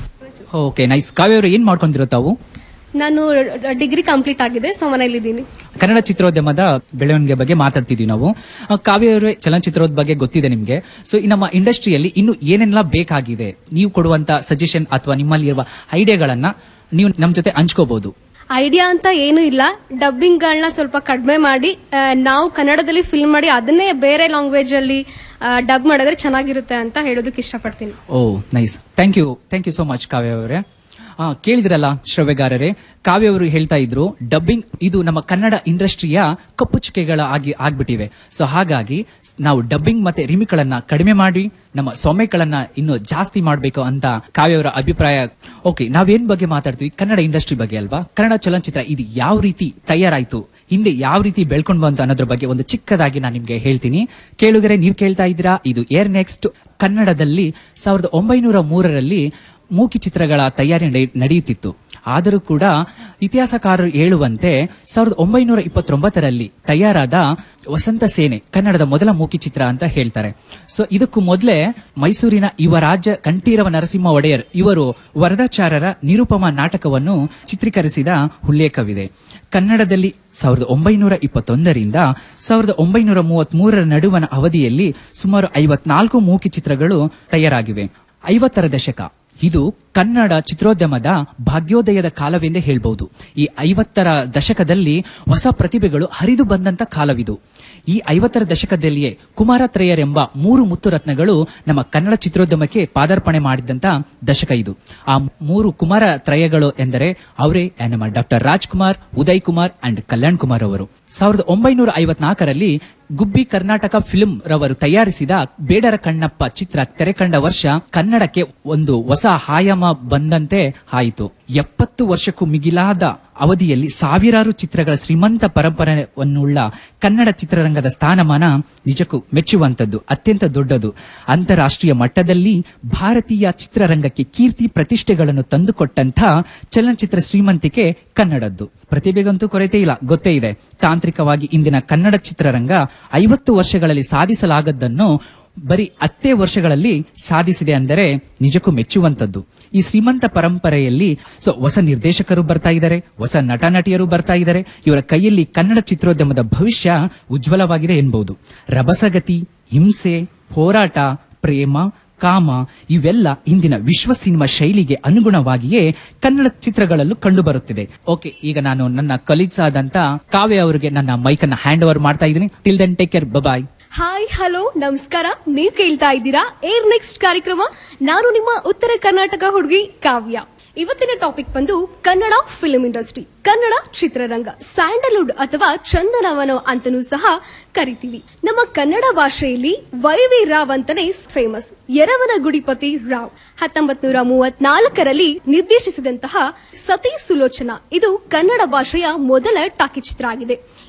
ಓಕೆ ನೈಸ್ ಕಾವ್ಯ ಅವರು ಏನ್ ಮಾಡ್ಕೊಂಡಿರೋ ತಾವು ನಾನು ಡಿಗ್ರಿ ಕಂಪ್ಲೀಟ್ ಆಗಿದೆ ಸೊ ಮನೇಲಿದ್ದೀನಿ ಕನ್ನಡ ಚಿತ್ರೋದ್ಯಮದ ಬೆಳವಣಿಗೆ ಬಗ್ಗೆ ಮಾತಾಡ್ತಿದೀವಿ ನಾವು ಆ, ಕಾವ್ಯ ಅವರೇ ಚಲನಚಿತ್ರದ ಬಗ್ಗೆ ಗೊತ್ತಿದೆ ನಿಮ್ಗೆ ಸೊ ಈ ನಮ್ಮ ಇಂಡಸ್ಟ್ರಿಯಲ್ಲಿ ಇನ್ನು ಏನೆಲ್ಲ ಬೇಕಾಗಿದೆ ನೀವು ಕೊಡುವಂತ ಸಜೆಷನ್ ಅಥವಾ ನಿಮ್ಮಲ್ಲಿ ಇರುವ ಐಡಿಯಾಗಳನ್ನ ನೀವು ನಮ್ ಜೊತೆ ಹಂಚ್ಕೋಬಹುದು ಐಡಿಯಾ ಅಂತ ಏನೂ ಇಲ್ಲ ಡಬ್ಬಿಂಗ್ ಗಳನ್ನ ಸ್ವಲ್ಪ ಕಡಿಮೆ ಮಾಡಿ ಆ, ನಾವು ಕನ್ನಡದಲ್ಲಿ ಫಿಲ್ಮ್ ಮಾಡಿ ಅದನ್ನೇ ಬೇರೆ ಲ್ಯಾಂಗ್ವೇಜ್ ಅಲ್ಲಿ ಡಬ್ ಮಾಡಿದ್ರೆ ಚೆನ್ನಾಗಿರುತ್ತೆ ಅಂತ ಹೇಳೋದಕ್ಕೆ ಇಷ್ಟಪಡ್ತೀನಿ oh nice thank you thank you so much Kavya ಅವರೇ ಆ, ಕೇಳಿದ್ರಲ್ಲ ಶ್ರವ್ಯಗಾರರೇ ಕಾವ್ಯ ಅವರು ಹೇಳ್ತಾ ಇದ್ರು ಡಬ್ಬಿಂಗ್ ಇದು ನಮ್ಮ ಕನ್ನಡ ಇಂಡಸ್ಟ್ರಿಯ ಕಪ್ಪು ಚುಕ್ಕೆಗಳ ಆಗಿ ಆಗ್ಬಿಟ್ಟಿವೆ ಸೊ ಹಾಗಾಗಿ ನಾವು ಡಬ್ಬಿಂಗ್ ಮತ್ತೆ ರಿಮಿಕ್ಗಳನ್ನ ಕಡಿಮೆ ಮಾಡಿ ನಮ್ಮ ಸೊಮೆಗಳನ್ನ ಇನ್ನು ಜಾಸ್ತಿ ಮಾಡಬೇಕು ಅಂತ ಕಾವ್ಯ ಅವರ ಅಭಿಪ್ರಾಯ ಓಕೆ ನಾವೇನ್ ಬಗ್ಗೆ ಮಾತಾಡ್ತೀವಿ ಕನ್ನಡ ಇಂಡಸ್ಟ್ರಿ ಬಗ್ಗೆ ಅಲ್ವಾ ಕನ್ನಡ ಚಲನಚಿತ್ರ ಇದು ಯಾವ ರೀತಿ ತಯಾರಾಯ್ತು ಹಿಂದೆ ಯಾವ ರೀತಿ ಬೆಳ್ಕೊಂಡು ಬಂತು ಅನ್ನೋದ್ರ ಬಗ್ಗೆ ಒಂದು ಚಿಕ್ಕದಾಗಿ ನಾನು ನಿಮ್ಗೆ ಹೇಳ್ತೀನಿ ಕೇಳುಗರೆ ನೀವು ಕೇಳ್ತಾ ಇದ್ದೀರಾ ಇದು ಏರ್ ನೆಕ್ಸ್ಟ್ ಕನ್ನಡದಲ್ಲಿ ಸಾವಿರದ ಒಂಬೈನೂರ ಮೂರರಲ್ಲಿ ಮೂಕಿ ಚಿತ್ರಗಳ ತಯಾರಿ ನಡೆ- ನಡೆಯುತ್ತಿತ್ತು ಆದರೂ ಕೂಡ ಇತಿಹಾಸಕಾರರು ಹೇಳುವಂತೆ ಸಾವಿರದ ಒಂಬೈನೂರ ಇಪ್ಪತ್ತೊಂಬತ್ತರಲ್ಲಿ ತಯಾರಾದ ವಸಂತ ಸೇನೆ ಕನ್ನಡದ ಮೊದಲ ಮೂಕಿ ಚಿತ್ರ ಅಂತ ಹೇಳ್ತಾರೆ ಸೊ ಇದಕ್ಕೂ ಮೊದಲೇ ಮೈಸೂರಿನ ಯುವರಾಜ ಕಂಠೀರವ ನರಸಿಂಹ ಒಡೆಯರ್ ಇವರು ವರದಾಚಾರ್ಯರ ನಿರುಪಮ ನಾಟಕವನ್ನು ಚಿತ್ರೀಕರಿಸಿದ ಉಲ್ಲೇಖವಿದೆ ಕನ್ನಡದಲ್ಲಿ ಸಾವಿರದ ಒಂಬೈನೂರ ಇಪ್ಪತ್ತೊಂದರಿಂದ ಸಾವಿರದ ಒಂಬೈನೂರ ಮೂವತ್ತ್ ಮೂರರ ನಡುವಣ ಅವಧಿಯಲ್ಲಿ ಸುಮಾರು ಐವತ್ನಾಲ್ಕು ಮೂಕಿ ಚಿತ್ರಗಳು ತಯಾರಾಗಿವೆ ಐವತ್ತರ ದಶಕ ಇದು ಕನ್ನಡ ಚಿತ್ರೋದ್ಯಮದ ಭಾಗ್ಯೋದಯದ ಕಾಲವೆಂದೇ ಹೇಳ್ಬಹುದು ಈ ಐವತ್ತರ ದಶಕದಲ್ಲಿ ಹೊಸ ಪ್ರತಿಭೆಗಳು ಹರಿದು ಬಂದಂತ ಕಾಲವಿದು ಈ ಐವತ್ತರ ದಶಕದಲ್ಲಿಯೇ ಕುಮಾರತ್ರಯರೆಂಬ ಮೂರು ಮುತ್ತು ರತ್ನಗಳು ನಮ್ಮ ಕನ್ನಡ ಚಿತ್ರೋದ್ಯಮಕ್ಕೆ ಪಾದಾರ್ಪಣೆ ಮಾಡಿದಂತ ದಶಕ ಇದು ಆ ಮೂರು ಕುಮಾರ ತ್ರಯಗಳು ಎಂದರೆ ಅವರೇ ನಮ್ಮ ಡಾಕ್ಟರ್ ರಾಜ್ಕುಮಾರ್ ಉದಯ್ ಕುಮಾರ್ ಅಂಡ್ ಕಲ್ಯಾಣ್ ಕುಮಾರ್ ಅವರು ಸಾವಿರದ ಒಂಬೈನೂರ ಐವತ್ನಾಲ್ಕರಲ್ಲಿ ಗುಬ್ಬಿ ಕರ್ನಾಟಕ ಫಿಲ್ಮ್ ರವರು ತಯಾರಿಸಿದ ಬೇಡರ ಕಣ್ಣಪ್ಪ ಚಿತ್ರ ತೆರೆ ಕಂಡ ವರ್ಷ ಕನ್ನಡಕ್ಕೆ ಒಂದು ಹೊಸ ಆಯಾಮ ಬಂದಂತೆ ಆಯಿತು ಎಪ್ಪತ್ತು ವರ್ಷಕ್ಕೂ ಮಿಗಿಲಾದ ಅವಧಿಯಲ್ಲಿ ಸಾವಿರಾರು ಚಿತ್ರಗಳ ಶ್ರೀಮಂತ ಪರಂಪರೆಯನ್ನುಳ್ಳ ಕನ್ನಡ ಚಿತ್ರರಂಗದ ಸ್ಥಾನಮಾನ ನಿಜಕ್ಕೂ ಮೆಚ್ಚುವಂತದ್ದು ಅತ್ಯಂತ ದೊಡ್ಡದು ಅಂತಾರಾಷ್ಟ್ರೀಯ ಮಟ್ಟದಲ್ಲಿ ಭಾರತೀಯ ಚಿತ್ರರಂಗಕ್ಕೆ ಕೀರ್ತಿ ಪ್ರತಿಷ್ಠೆಗಳನ್ನು ತಂದುಕೊಟ್ಟಂತ ಚಲನಚಿತ್ರ ಶ್ರೀಮಂತಿಕೆ ಕನ್ನಡದ್ದು ಪ್ರತಿಭೆಗಂತೂ ಕೊರತೆ ಇಲ್ಲ ಗೊತ್ತೇ ಇದೆ ತಾಂತ್ರಿಕವಾಗಿ ಇಂದಿನ ಕನ್ನಡ ಚಿತ್ರರಂಗ ಐವತ್ತು ವರ್ಷಗಳಲ್ಲಿ ಸಾಧಿಸಲಾಗದ್ದನ್ನು ಬರೀ ಹತ್ತೇ ವರ್ಷಗಳಲ್ಲಿ ಸಾಧಿಸಿದೆ ಅಂದರೆ ನಿಜಕ್ಕೂ ಮೆಚ್ಚುವಂತದ್ದು ಈ ಶ್ರೀಮಂತ ಪರಂಪರೆಯಲ್ಲಿ ಸೊ ಹೊಸ ನಿರ್ದೇಶಕರು ಬರ್ತಾ ಇದ್ದಾರೆ ಹೊಸ ನಟ ನಟಿಯರು ಬರ್ತಾ ಇದ್ದಾರೆ ಇವರ ಕೈಯಲ್ಲಿ ಕನ್ನಡ ಚಿತ್ರೋದ್ಯಮದ ಭವಿಷ್ಯ ಉಜ್ವಲವಾಗಿದೆ ಎನ್ಬಹುದು ರಭಸಗತಿ ಹಿಂಸೆ ಹೋರಾಟ ಪ್ರೇಮ ಕಾಮ ಇವೆಲ್ಲ ಇಂದಿನ ವಿಶ್ವ ಸಿನಿಮಾ ಶೈಲಿಗೆ ಅನುಗುಣವಾಗಿಯೇ ಕನ್ನಡ ಚಿತ್ರಗಳಲ್ಲೂ ಕಂಡು ಬರುತ್ತಿದೆ ಓಕೆ ಈಗ ನಾನು ನನ್ನ ಕಲೀಗ್ಸ್ ಆದಂತ ಕಾವ್ಯ ಅವರಿಗೆ ನನ್ನ ಮೈಕ್ ಅನ್ನ ಹ್ಯಾಂಡ್ ಓವರ್ ಮಾಡ್ತಾ ಇದ್ದೀನಿ till then take care bye hi hello ನಮಸ್ಕಾರ ನೀವ್ ಕೇಳ್ತಾ ಇದ್ದೀರಾ ಏರ್ ನೆಕ್ಸ್ಟ್ ಕಾರ್ಯಕ್ರಮ ನಾನು ನಿಮ್ಮ ಉತ್ತರ ಕರ್ನಾಟಕ ಹುಡುಗಿ ಕಾವ್ಯ ಇವತ್ತಿನ ಟಾಪಿಕ್ ಬಂದು ಕನ್ನಡ ಫಿಲ್ಮ್ ಇಂಡಸ್ಟ್ರಿ ಕನ್ನಡ ಚಿತ್ರರಂಗ ಸ್ಯಾಂಡಲ್ವುಡ್ ಅಥವಾ ಚಂದನವನ ಅಂತನೂ ಸಹ ಕರಿತೀವಿ ನಮ್ಮ ಕನ್ನಡ ಭಾಷೆಯಲ್ಲಿ ವೈವಿ ರಾವ್ ಅಂತಾನೆ ಫೇಮಸ್ ಎರವನ ಗುಡಿಪತಿ ರಾವ್ ಹತ್ತೊಂಬತ್ ನೂರ ಮೂವತ್ನಾಲ್ಕರಲ್ಲಿ ನಿರ್ದೇಶಿಸಿದಂತಹ ಸತಿ ಸುಲೋಚನಾ ಇದು ಕನ್ನಡ ಭಾಷೆಯ ಮೊದಲ ಟಾಕಿ ಚಿತ್ರ ಆಗಿದೆ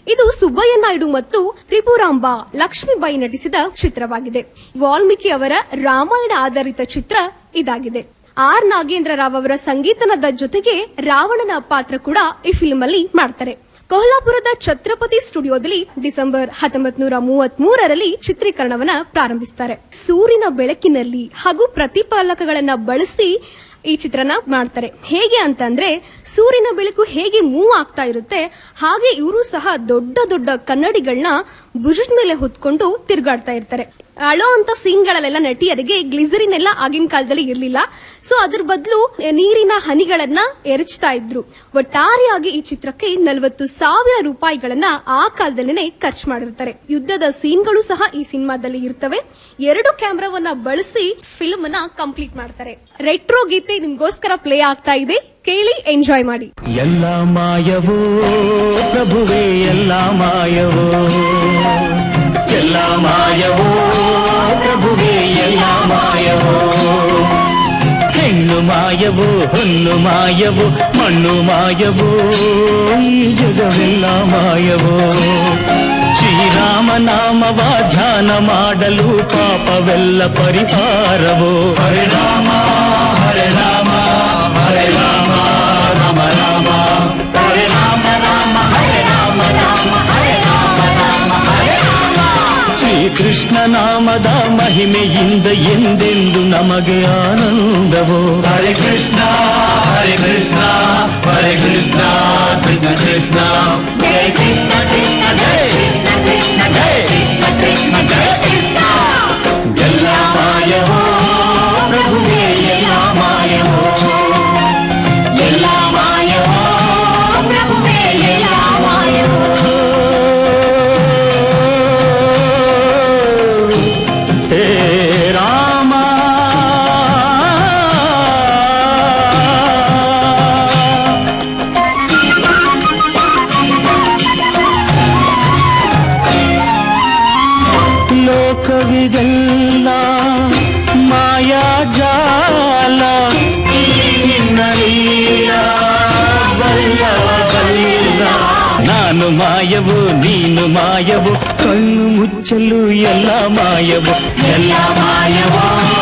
ಇದು ಸುಬ್ಬಯ್ಯ ನಾಯ್ಡು ಮತ್ತು ತ್ರಿಪುರಾಂಬ ಲಕ್ಷ್ಮೀಬಾಯಿ ನಟಿಸಿದ ಚಿತ್ರವಾಗಿದೆ ವಾಲ್ಮೀಕಿ ಅವರ ರಾಮಾಯಣ ಆಧಾರಿತ ಚಿತ್ರ ಇದಾಗಿದೆ ಆರ್ ನಾಗೇಂದ್ರ ರಾವ್ ಅವರ ಸಂಗೀತನದ ಜೊತೆಗೆ ರಾವಣನ ಪಾತ್ರ ಕೂಡ ಈ ಫಿಲ್ಮ್ ಅಲ್ಲಿ ಮಾಡ್ತಾರೆ ಕೊಲ್ಹಾಪುರದ ಛತ್ರಪತಿ ಸ್ಟುಡಿಯೋದಲ್ಲಿ ಡಿಸೆಂಬರ್ ಹತ್ತೊಂಬತ್ ನೂರ ಮೂವತ್ತ್ ಮೂರರಲ್ಲಿ ಚಿತ್ರೀಕರಣವನ್ನ ಪ್ರಾರಂಭಿಸ್ತಾರೆ ಸೂರ್ಯನ ಬೆಳಕಿನಲ್ಲಿ ಹಾಗೂ ಪ್ರತಿಫಲಕಗಳನ್ನ ಬಳಸಿ ಈ ಚಿತ್ರನ ಮಾಡ್ತಾರೆ ಹೇಗೆ ಅಂತಂದ್ರೆ ಸೂರ್ಯನ ಬೆಳಕು ಹೇಗೆ ಮೂವ್ ಆಗ್ತಾ ಇರುತ್ತೆ ಹಾಗೆ ಇವರು ಸಹ ದೊಡ್ಡ ದೊಡ್ಡ ಕನ್ನಡಿಗಳನ್ನ ಭುಜದ ಮೇಲೆ ಹೊತ್ಕೊಂಡು ತಿರುಗಾಡ್ತಾ ಇರ್ತಾರೆ ಅಳೋ ಅಂತ ಸೀನ್ಗಳಲ್ಲೆಲ್ಲ ನಟಿಯರಿಗೆ ಗ್ಲಿಸರಿನ್ ಎಲ್ಲ ಆಗಿನ ಕಾಲದಲ್ಲಿ ಇರ್ಲಿಲ್ಲ ಸೊ ಅದ್ರ ಬದಲು ನೀರಿನ ಹನಿಗಳನ್ನ ಎರಚ್ತಾ ಇದ್ರು ಒಟ್ಟಾರೆಯಾಗಿ ಈ ಚಿತ್ರಕ್ಕೆ ನಲವತ್ತು ಸಾವಿರ ರೂಪಾಯಿಗಳನ್ನ ಆ ಕಾಲದಲ್ಲಿನೇ ಖರ್ಚು ಮಾಡಿರ್ತಾರೆ ಯುದ್ಧದ ಸೀನ್ಗಳು ಸಹ ಈ ಸಿನಿಮಾದಲ್ಲಿ ಇರ್ತವೆ ಎರಡು ಕ್ಯಾಮ್ರಾವನ್ನ ಬಳಸಿ ಫಿಲ್ಮ್ ಅನ್ನ ಕಂಪ್ಲೀಟ್ ಮಾಡ್ತಾರೆ ರೆಟ್ರೋ ಗೀತೆ ನಿಮ್ಗೋಸ್ಕರ ಪ್ಲೇ ಆಗ್ತಾ ಇದೆ ಕೇಳಿ ಎಂಜಾಯ್ ಮಾಡಿ ಎಲ್ಲ ಮಾಯವೋ ಪ್ರಭುವೇ ಎಲ್ಲ ಮಾಯವೋ ಎಲ್ಲ ಮಾಯವೋ ಪ್ರಭುವೇ ಎಲ್ಲ ಮಾಯವೋ ಹೆಣ್ಣು ಮಾಯವೋ ಹೊನ್ನು ಮಾಯವೋ ಮಣ್ಣು ಮಾಯವೋ ಈ ಜಗವೆಲ್ಲ ಮಾಯವೋ ಶ್ರೀರಾಮ ನಾಮವ ಧ್ಯಾನ ಮಾಡಲು ಪಾಪವೆಲ್ಲ ಪರಿಹಾರವೋ ಹರೆ ರಾಮ ಹರೆ ರಾಮ ಹರೆ ರಾಮ ರಾಮ ರಾಮ ಹರೆ ರಾಮ ರಾಮ ಹರೆ ರಾಮ ರಾಮ ಹರೆ ರಾಮ ರಾಮ ಹರೆ ರಾಮ ಶ್ರೀಕೃಷ್ಣ ನಾಮದ ಮಹಿಮೆಯಿಂದ ಎಂದೆಂದು ನಮಗೆ ಆನಂದವೋ ಹರೆ ಕೃಷ್ಣ ಹರೆ ಕೃಷ್ಣ ಹರೆ ಕೃಷ್ಣ ಕೃಷ್ಣ ಕೃಷ್ಣ ಜಯ ಕೃಷ್ಣ ಕೃಷ್ಣ ಜಯ ಕೃಷ್ಣ ಕೃಷ್ಣ ಜಯ ಕೃಷ್ಣ ಕೃಷ್ಣ ಜಯ ಕೃಷ್ಣ ಎಲ್ಲ ಮಾಯವೋ ಪ್ರಭುವೇ ಎಲ್ಲ ಮಾಯವೋ ಎಲ್ಲ ಮಾಯವೋ ಪ್ರಭುವೇ ಎಲ್ಲ ಮಾಯವೋ ಹೇ ರಾಮ ಲೋಕವಿದೆಲ್ಲ ಮಾಯಾ ಜಾಲ ಈ ನಿನ್ನ ಲೀಲ ಬಲ್ಲವ ಬಲ್ಲ ನಾನು ಮಾಯವು ನೀನು ಮಾಯವು ಕಣ್ಣು ಮುಚ್ಚಲು ಎಲ್ಲ ಮಾಯವು ಎಲ್ಲ ಮಾಯವೋ